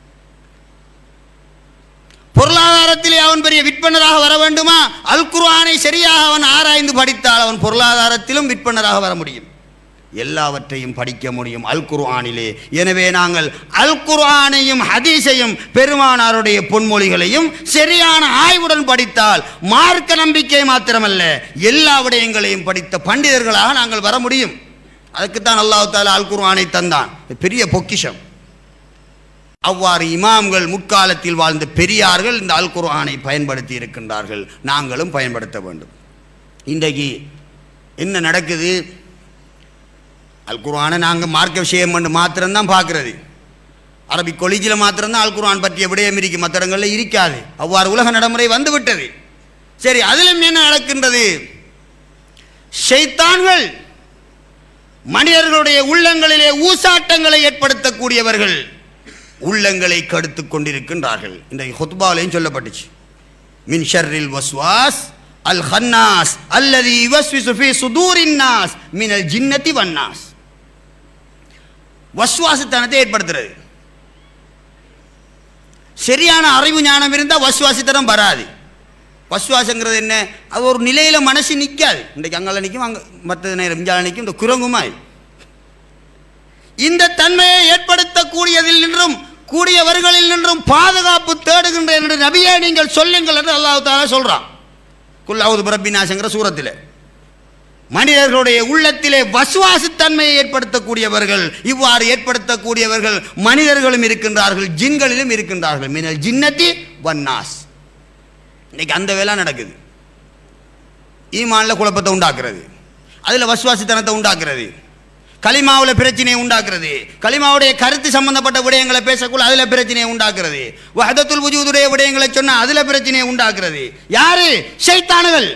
பொருளாதாரத்திலே அவன் பெரிய விற்பனராக வர வேண்டுமா அல் குர்ஆனை சரியாக அவன் ஆராய்ந்து படித்தால் அவன் பொருளாதாரத்திலும் விற்பனராக வர முடியும் எல்லாவற்றையும் படிக்க முடியும் அல் குர்ஆனிலே எனவே நாங்கள் அல் குர்ஆனையும் ஹதீஸையும் பெருமானாருடைய பொன்மொழிகளையும் சரியான ஆய்வுடன் படித்தால் மார்க்க நம்பிக்கை மாத்திரமல்ல எல்லா விடயங்களையும் படித்த பண்டிதர்களாக நாங்கள் வர முடியும் அதுக்குத்தான் அல்லாஹ் தாலா அல் குர்ஆனை தந்தான் பெரிய பொக்கிஷம் அவ்வாறு இமாம்கள் முற்காலத்தில் வாழ்ந்த பெரியார்கள் இந்த அல் குர்ஆனை பயன்படுத்தி இருக்கின்றார்கள் நாங்களும் பயன்படுத்த வேண்டும் இன்றைக்கு என்ன நடக்குது அல் குர்ஆனை நாங்கள் மார்க்க விஷயம் பண்ணு மாத்திரம்தான் பார்க்கறது அரபி கொலிஜில் மாத்திரம்தான் அல் குர்ஆன் பற்றிய விடயம் இருக்கு மற்ற இடங்களில் இருக்காது அவ்வாறு உலக நடைமுறை வந்து விட்டது சரி அதிலும் என்ன நடக்கின்றது ஷைத்தான்கள் மனிதர்களுடைய உள்ளங்களிலே ஊசாட்டங்களை ஏற்படுத்தக்கூடியவர்கள் உள்ளங்களை கடுத்து கொண்டிருக்கின்றார்கள் இன்றைக்கு ஹுத்பாவிலையும் சொல்லப்பட்டுச்சு மின் ஷர்ரில் வஸ்வாஸ் அல் ஹன்னாஸ் அல்லது யுவஸ்விசு ஃபீ சுதூரின் நாஸ் மினல் ஜின்னதி வன்னாஸ் வஸ்வாசித்தனத்தை ஏற்படுத்துறது சரியான அறிவு ஞானம் இருந்தால் வஸ்வாசித்தனம் வராது வஸ்வாசங்கிறது என்ன அது ஒரு நிலையில் மனசு நிற்காது இன்றைக்கு அங்கே நிற்கும் அங்கே மற்ற நேரம் இஞ்சால நிற்கும் இந்த குரங்குமாய் இந்த தன்மையை ஏற்படுத்தக்கூடியதில் நின்றும் கூடியவர்களில் நின்றும் பாதுகாப்பு தேடுகின்றேன் என்று நபியே நீங்கள் சொல்லுங்கள் என்று அல்லாஹ் தாலா சொல்றான் குல்லாவது பிரபிநாசங்கிற சூரத்தில் மனிதர்களுடைய உள்ளத்திலே வசுவாசத்தன்மையை ஏற்படுத்தக்கூடியவர்கள் இவ்வாறு ஏற்படுத்தக்கூடியவர்கள் மனிதர்களும் இருக்கின்றார்கள் ஜின்களிலும் இருக்கின்றார்கள் மினல் ஜின்னத்தி வன்னாஸ் இன்னைக்கு அந்த வேலை நடக்குது ஈமான்ல குழப்பத்தை உண்டாக்குறது அதில் வசுவாசித்தனத்தை உண்டாக்குறது களிமாவில் பிரச்சனையை உண்டாக்குறது களிமாவுடைய கருத்து சம்பந்தப்பட்ட விடயங்களை பேசக்குள்ள அதில் பிரச்சனையை உண்டாக்குறது வஹதத்துல் வஜூதுடைய விடயங்களை சொன்னா அதில் பிரச்சனையை உண்டாக்குறது யாரு ஷைத்தானுகள்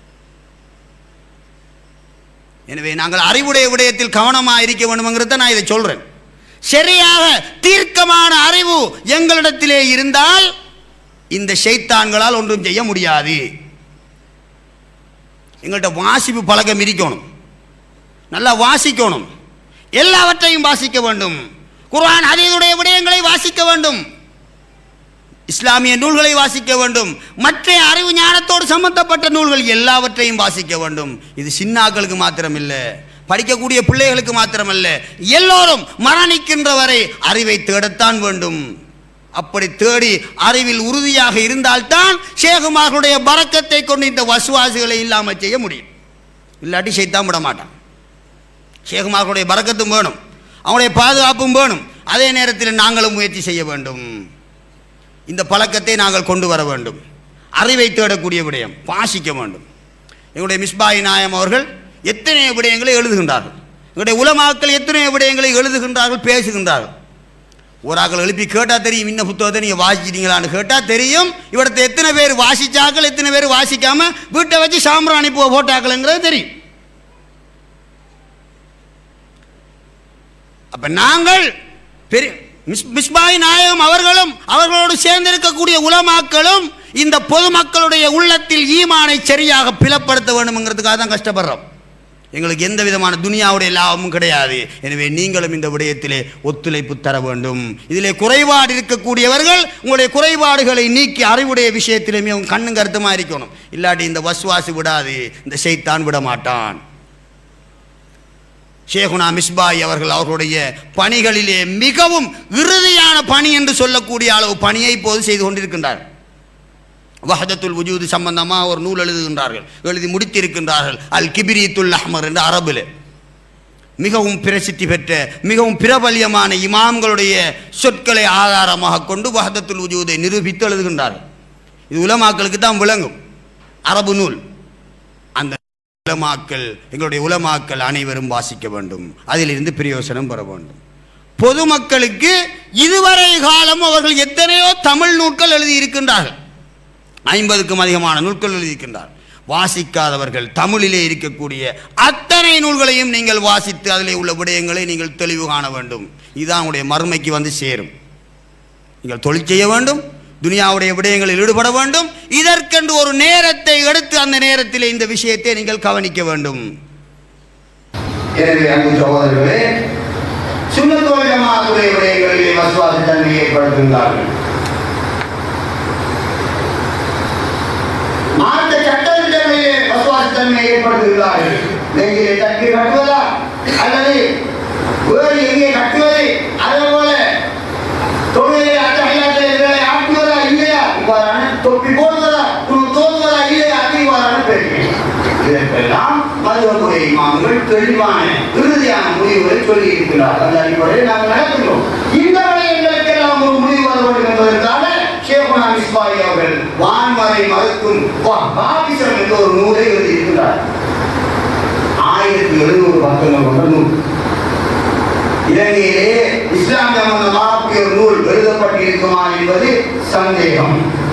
எனவே நாங்கள் அறிவுடைய விடயத்தில் கவனமாக இருக்க வேண்டும்ங்கிறத நான் இதை சொல்றேன் சரியாக தீர்க்கமான அறிவு எங்களிடத்திலே இருந்தால் இந்த ஷைத்தான்களால் ஒன்றும் செய்ய முடியாது எங்கள்கிட்ட வாசிப்பு பழக்கம் இருக்கணும் நல்லா வாசிக்கணும் எல்லாவற்றையும் வாசிக்க வேண்டும் குர்ஆன் ஹதீஸுடைய விடயங்களை வாசிக்க வேண்டும் இஸ்லாமிய நூல்களை வாசிக்க வேண்டும் மற்ற அறிவு ஞானத்தோடு சம்பந்தப்பட்ட நூல்கள் எல்லாவற்றையும் வாசிக்க வேண்டும் இது சின்னாக்களுக்கு மாத்திரமில்லை படிக்கக்கூடிய பிள்ளைகளுக்கு மாத்திரமல்ல எல்லோரும் மரணிக்கின்ற வரை அறிவை தேடத்தான் வேண்டும் அப்படி தேடி அறிவில் உறுதியாக இருந்தால்தான் ஷேகுமார்களுடைய பறக்கத்தை கொண்டு இந்த வசுவாசிகளை இல்லாமல் செய்ய முடியும் இல்லாட்டி செய்தான் விட மாட்டான் ஷேகுமார்களுடைய பறக்கத்தும் வேணும் அவங்களுடைய பாதுகாப்பும் வேணும் அதே நேரத்தில் நாங்களும் முயற்சி செய்ய வேண்டும் இந்த பழக்கத்தை நாங்கள் கொண்டு வர வேண்டும் அறிவை தேடக்கூடிய விடயம் வாசிக்க வேண்டும் எங்களுடைய மிஸ்பாய் நாயம் அவர்கள் எத்தனை விடயங்களை எழுதுகின்றார்கள் எங்களுடைய உலமாக்கள் எத்தனை விடயங்களை எழுதுகின்றார்கள் பேசுகின்றார்கள் ஒரு ஆக்கள் எழுப்பி கேட்டால் தெரியும் இன்ன புத்தகத்தை நீங்கள் வாசிச்சிட்டீங்களான்னு கேட்டால் தெரியும் இவரத்தை எத்தனை பேர் வாசிச்சாக்கள் எத்தனை பேர் வாசிக்காமல் வீட்டை வச்சு சாம்பிராணி போ போட்டாக்கள்ங்கிறது தெரியும் அப்ப நாங்கள் பெரிய மிஸ் மிஸ்பாய் நாயகம் அவர்களும் அவர்களோடு சேர்ந்திருக்கக்கூடிய உலமாக்களும் இந்த பொதுமக்களுடைய உள்ளத்தில் ஈமானை சரியாக பிளப்படுத்த வேண்டும்ங்கிறதுக்காக தான் கஷ்டப்படுறோம் எங்களுக்கு எந்த விதமான துனியாவுடைய லாபமும் கிடையாது எனவே நீங்களும் இந்த விடயத்திலே ஒத்துழைப்பு தர வேண்டும் இதிலே குறைபாடு இருக்கக்கூடியவர்கள் உங்களுடைய குறைபாடுகளை நீக்கி அறிவுடைய விஷயத்திலே மிகவும் கண்ணும் கருத்துமாக இருக்கணும் இல்லாட்டி இந்த வசுவாசி விடாது இந்த செய்தான் விட மாட்டான் ஷேகுனா மிஸ்பாய் அவர்கள் அவர்களுடைய பணிகளிலே மிகவும் இறுதியான பணி என்று சொல்லக்கூடிய அளவு பணியை இப்போது செய்து கொண்டிருக்கின்றார் வஹதத்துல் வஜூது சம்பந்தமாக ஒரு நூல் எழுதுகின்றார்கள் எழுதி முடித்திருக்கின்றார்கள் அல் கிபிரித்துல் அஹ்மர் என்ற அரபில் மிகவும் பிரசித்தி பெற்ற மிகவும் பிரபல்யமான இமாம்களுடைய சொற்களை ஆதாரமாக கொண்டு வஹதத்துல் வஜூதை நிரூபித்து எழுதுகின்றார்கள் இது உலமாக்களுக்கு தான் விளங்கும் அரபு நூல் அந்த உலமாக்கள் எங்களுடைய உலமாக்கள் அனைவரும் வாசிக்க வேண்டும் அதிலிருந்து பிரயோசனம் பெற வேண்டும் பொதுமக்களுக்கு இதுவரை காலம் அவர்கள் எத்தனையோ தமிழ் நூட்கள் எழுதி இருக்கின்றார்கள் ஐம்பதுக்கும் அதிகமான நூல்கள் எழுதியிருக்கின்றார் வாசிக்காதவர்கள் தமிழிலே இருக்கக்கூடிய அத்தனை நூல்களையும் நீங்கள் வாசித்து அதிலே உள்ள விடயங்களை நீங்கள் தெளிவு காண வேண்டும் இதுதான் உங்களுடைய மறுமைக்கு வந்து சேரும் நீங்கள் தொழில் செய்ய வேண்டும் துனியாவுடைய விடயங்களில் ஈடுபட வேண்டும் இதற்கென்று ஒரு நேரத்தை எடுத்து அந்த நேரத்தில் இந்த விஷயத்தை நீங்கள் கவனிக்க வேண்டும் எனவே அன்பு சகோதரர்களே சுண்ணத்தோல் ஜமாத்துடைய விடயங்களிலே வசுவாச தன்மை ஏற்படுத்துகிறார்கள் மார்க்க சட்டத்திட்டங்களிலே வசுவாச தன்மை ஏற்படுத்துகிறார்கள் நெஞ்சிலே தட்டி கட்டுவதா அல்லது வேறு எங்கே கட்டுவது அதே போல தொழுகையை அத்தகையாத்தை இதனை ஆட்டுவதா இல்லையா இவ்வாறான தொப்பி போடுவதா துணி தோல்வதா இல்லையா அது இவ்வாறான பேச்சு இதற்கெல்லாம் மதுவமுறை இமாம்கள் தெளிவான இறுதியான முடிவுகளை சொல்லி இருக்கிறார் அந்த அடிப்படையில் நாங்கள் நடத்துகிறோம் இந்த விடயங்களுக்கெல்லாம் ஒரு முடிவு வர வேண்டும் என்பதற்காக ஷேகுனா மிஸ்பாய் அவர்கள் வான்மறை மறுக்கும் பாபிசம் என்ற ஒரு நூலை எழுதியிருக்கிறார் ஆயிரத்தி எழுநூறு பக்கங்கள் கொண்ட நூல் இலங்கையிலே இஸ்லாம் சம்பந்தமாக ஒரு நூல் எழுதப்பட்டிருக்குமா என்பது சந்தேகம்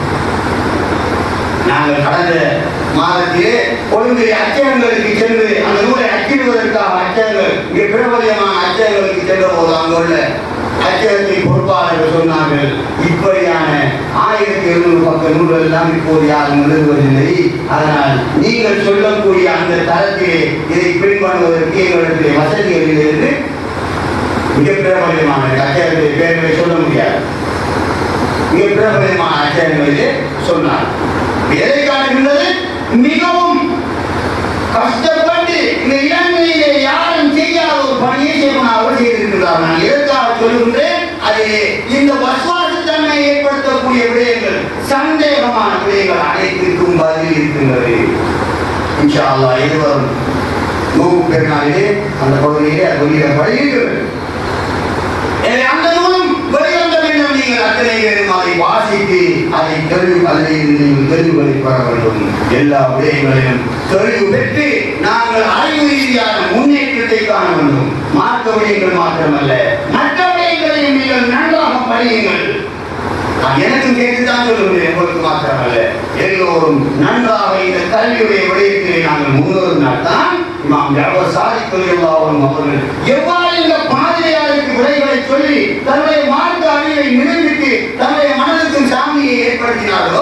நாங்கள் கடந்த மாதத்திலே கொழும்பிலே அச்சகங்களுக்கு சென்று அந்த நூலை அச்சிடுவதற்காக அச்சகங்கள் மிக பிரபலியமான அச்சகங்களுக்கு சென்ற போது அங்குள்ள அச்சகத்தின் பொறுப்பாளர்கள் சொன்னார்கள் இப்படியான ஆயிரத்தி எழுநூறு பக்க நூல்கள் எல்லாம் இப்போது யாரும் எழுதுவதில்லை அதனால் நீங்கள் சொல்லக்கூடிய அந்த தரத்திலே இதை பின்பற்றுவதற்கு எங்களிடத்திலே வசதிகள் இல்லை என்று மிக பிரபலியமான அச்சகத்தை பேர்களை சொல்ல முடியாது மிக பிரபலமான அத்தியாயங்களிலே சொன்னார் எதை காட்டுகின்றது மிகவும் கஷ்டப்பட்டு இந்த இலங்கையிலே யாரும் செய்யாத ஒரு பணியை செய்வன் அவர் செய்திருக்கிறார் நான் எதற்காக சொல்லுகின்றேன் அது இந்த வசுவாசத்தன்மை ஏற்படுத்தக்கூடிய விடயங்கள் சந்தேகமான விடயங்கள் அனைத்திற்கும் பதில் இருக்கின்றது இன்ஷா அல்லாஹ் இருவரும் நோவு பெருநாளிலே அந்த பகுதியிலே அது வெளியிடப்படுகிறது எனவே அந்த நூலும் வெளிவந்த வேண்டும் நீங்கள் அத்தனை பேரும் அதை வாசித்து அதை தெளிவு அதில் நீங்கள் தெளிவுகளை பெற வேண்டும் எல்லா விடயங்களிலும் தெளிவு பெற்று நாங்கள் அறிவு ரீதியான முன்னேற்றத்தை காண வேண்டும் மார்க்க விடயங்கள் மாத்திரமல்ல மற்ற விடயங்களையும் நீங்கள் நன்றாக படியுங்கள் நான் எனக்கும் கேட்டுத்தான் சொல்லுகிறேன் உங்களுக்கு மாத்திரமல்ல எல்லோரும் நன்றாக இந்த கல்வியுடைய விடயத்திலே நாங்கள் முன்னோறினால் தான் இமாம் ஜாபர் சாதிக் தொழிலாளரும் அவர்கள் எவ்வாறு இந்த பாதிரியாருக்கு விடைகளை சொல்லி தன்னுடைய மார்க்க அறிவை நிரூபித்து தன்னுடைய மனதுக்கும் சாமியை ஏற்படுத்தினார்களோ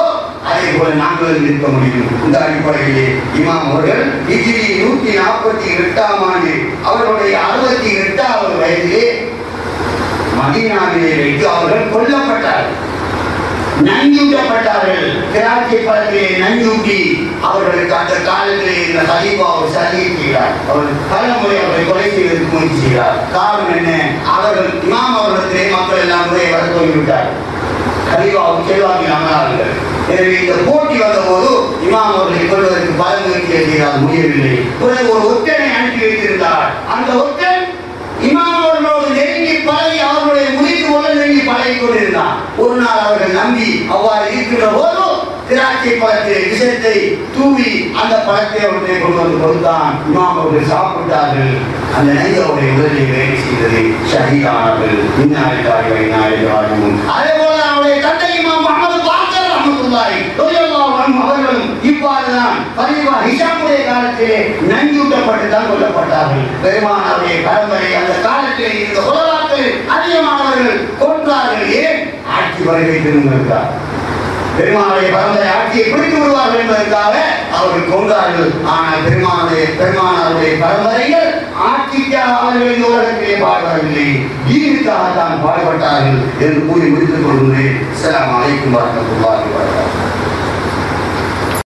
போல நாங்களும் இருக்க முடியும் இந்த அடிப்படையிலே இமாம் அவர்கள் ஹிஜ்ரி நூத்தி நாற்பத்தி எட்டாம் ஆண்டு அவர்களுடைய அறுபத்தி எட்டாவது வயதிலே மதீனாவிலே வைத்து அவர்கள் கொல்லப்பட்டார்கள் நஞ்சூட்டப்பட்டார்கள் திராட்சை பழத்திலே நஞ்சூட்டி அவர்களுக்கு அந்த காலத்திலே இந்த ஹலீஃபா அவர் சதியை செய்கிறார் அவர் பல முறை அவர்களை கொலை செய்வதற்கு முயற்சி செய்கிறார் காரணம் என்ன அவர்கள் இமாம் அவர்களிடத்திலே மக்கள் எல்லாம் முறையை வர போய்விட்டார் ஹலீஃபாவும் செல்வாக்கி அமரார்கள் எனவே இந்த போட்டி வந்தபோது இமாம் அவர்களை கொள்வதற்கு பல முயற்சியை செய்தால் முடியவில்லை பிறகு ஒரு ஒற்றனை அனுப்பி வைத்திருந்தார் அந்த ஒற்றன் இமாம் அவர்களோடு நெருங்கி பழகி அவர்களுடைய முடித்து போல நெருங்கி பழகி கொண்டிருந்தான் ஒரு நாள் அவர்கள் நம்பி அவ்வாறு இருக்கின்ற போது திராட்சை பழத்தை விஷத்தை தூவி அந்த பழத்தை அவர்களை கொண்டு வந்து கொடுத்தான் இமாம் அவர்கள் சாப்பிட்டார்கள் அந்த நெய் அவருடைய உடலில் வேலை செய்தது ஷஹீதானார்கள் இன்னாயிலாய் வைநாயிலாயும் அதே போல அவருடைய தந்தை இமாம் முகமது பாக்கர் ரஹ்மத்துல்லாஹி ரலியல்லாஹு அன்ஹு அவர்களும் இவ்வாறுதான் பரிவா ஹிஷாமுடைய காலத்திலே நஞ்சூட்டப்பட்டு தான் கொல்லப்பட்டார்கள் பெருமானாருடைய பரம்பரை அந்த காலத்திலே இருந்த உலகாக்கள் அதிகமானவர்கள் கொன்றார்கள் ஏன் ஆட்சி வருகை திரும்புகிறார் பெருமானுடைய பரம்பரை ஆட்சியை பிடித்து விடுவார்கள் என்பதற்காக அவர்கள் கொன்றார்கள் ஆனால் பெருமானுடைய பெருமானாருடைய பரம்பரைகள் ஆட்சிக்காக அவர்கள் இந்த உலகத்திலே பாடுபடவில்லை தீனுக்காக தான் பாடுபட்டார்கள் என்று கூறி முடித்துக் கொள்கிறேன் அஸ்ஸலாமு அலைக்கும் வரஹ்மத்துல்லாஹி வபரகாத்துஹு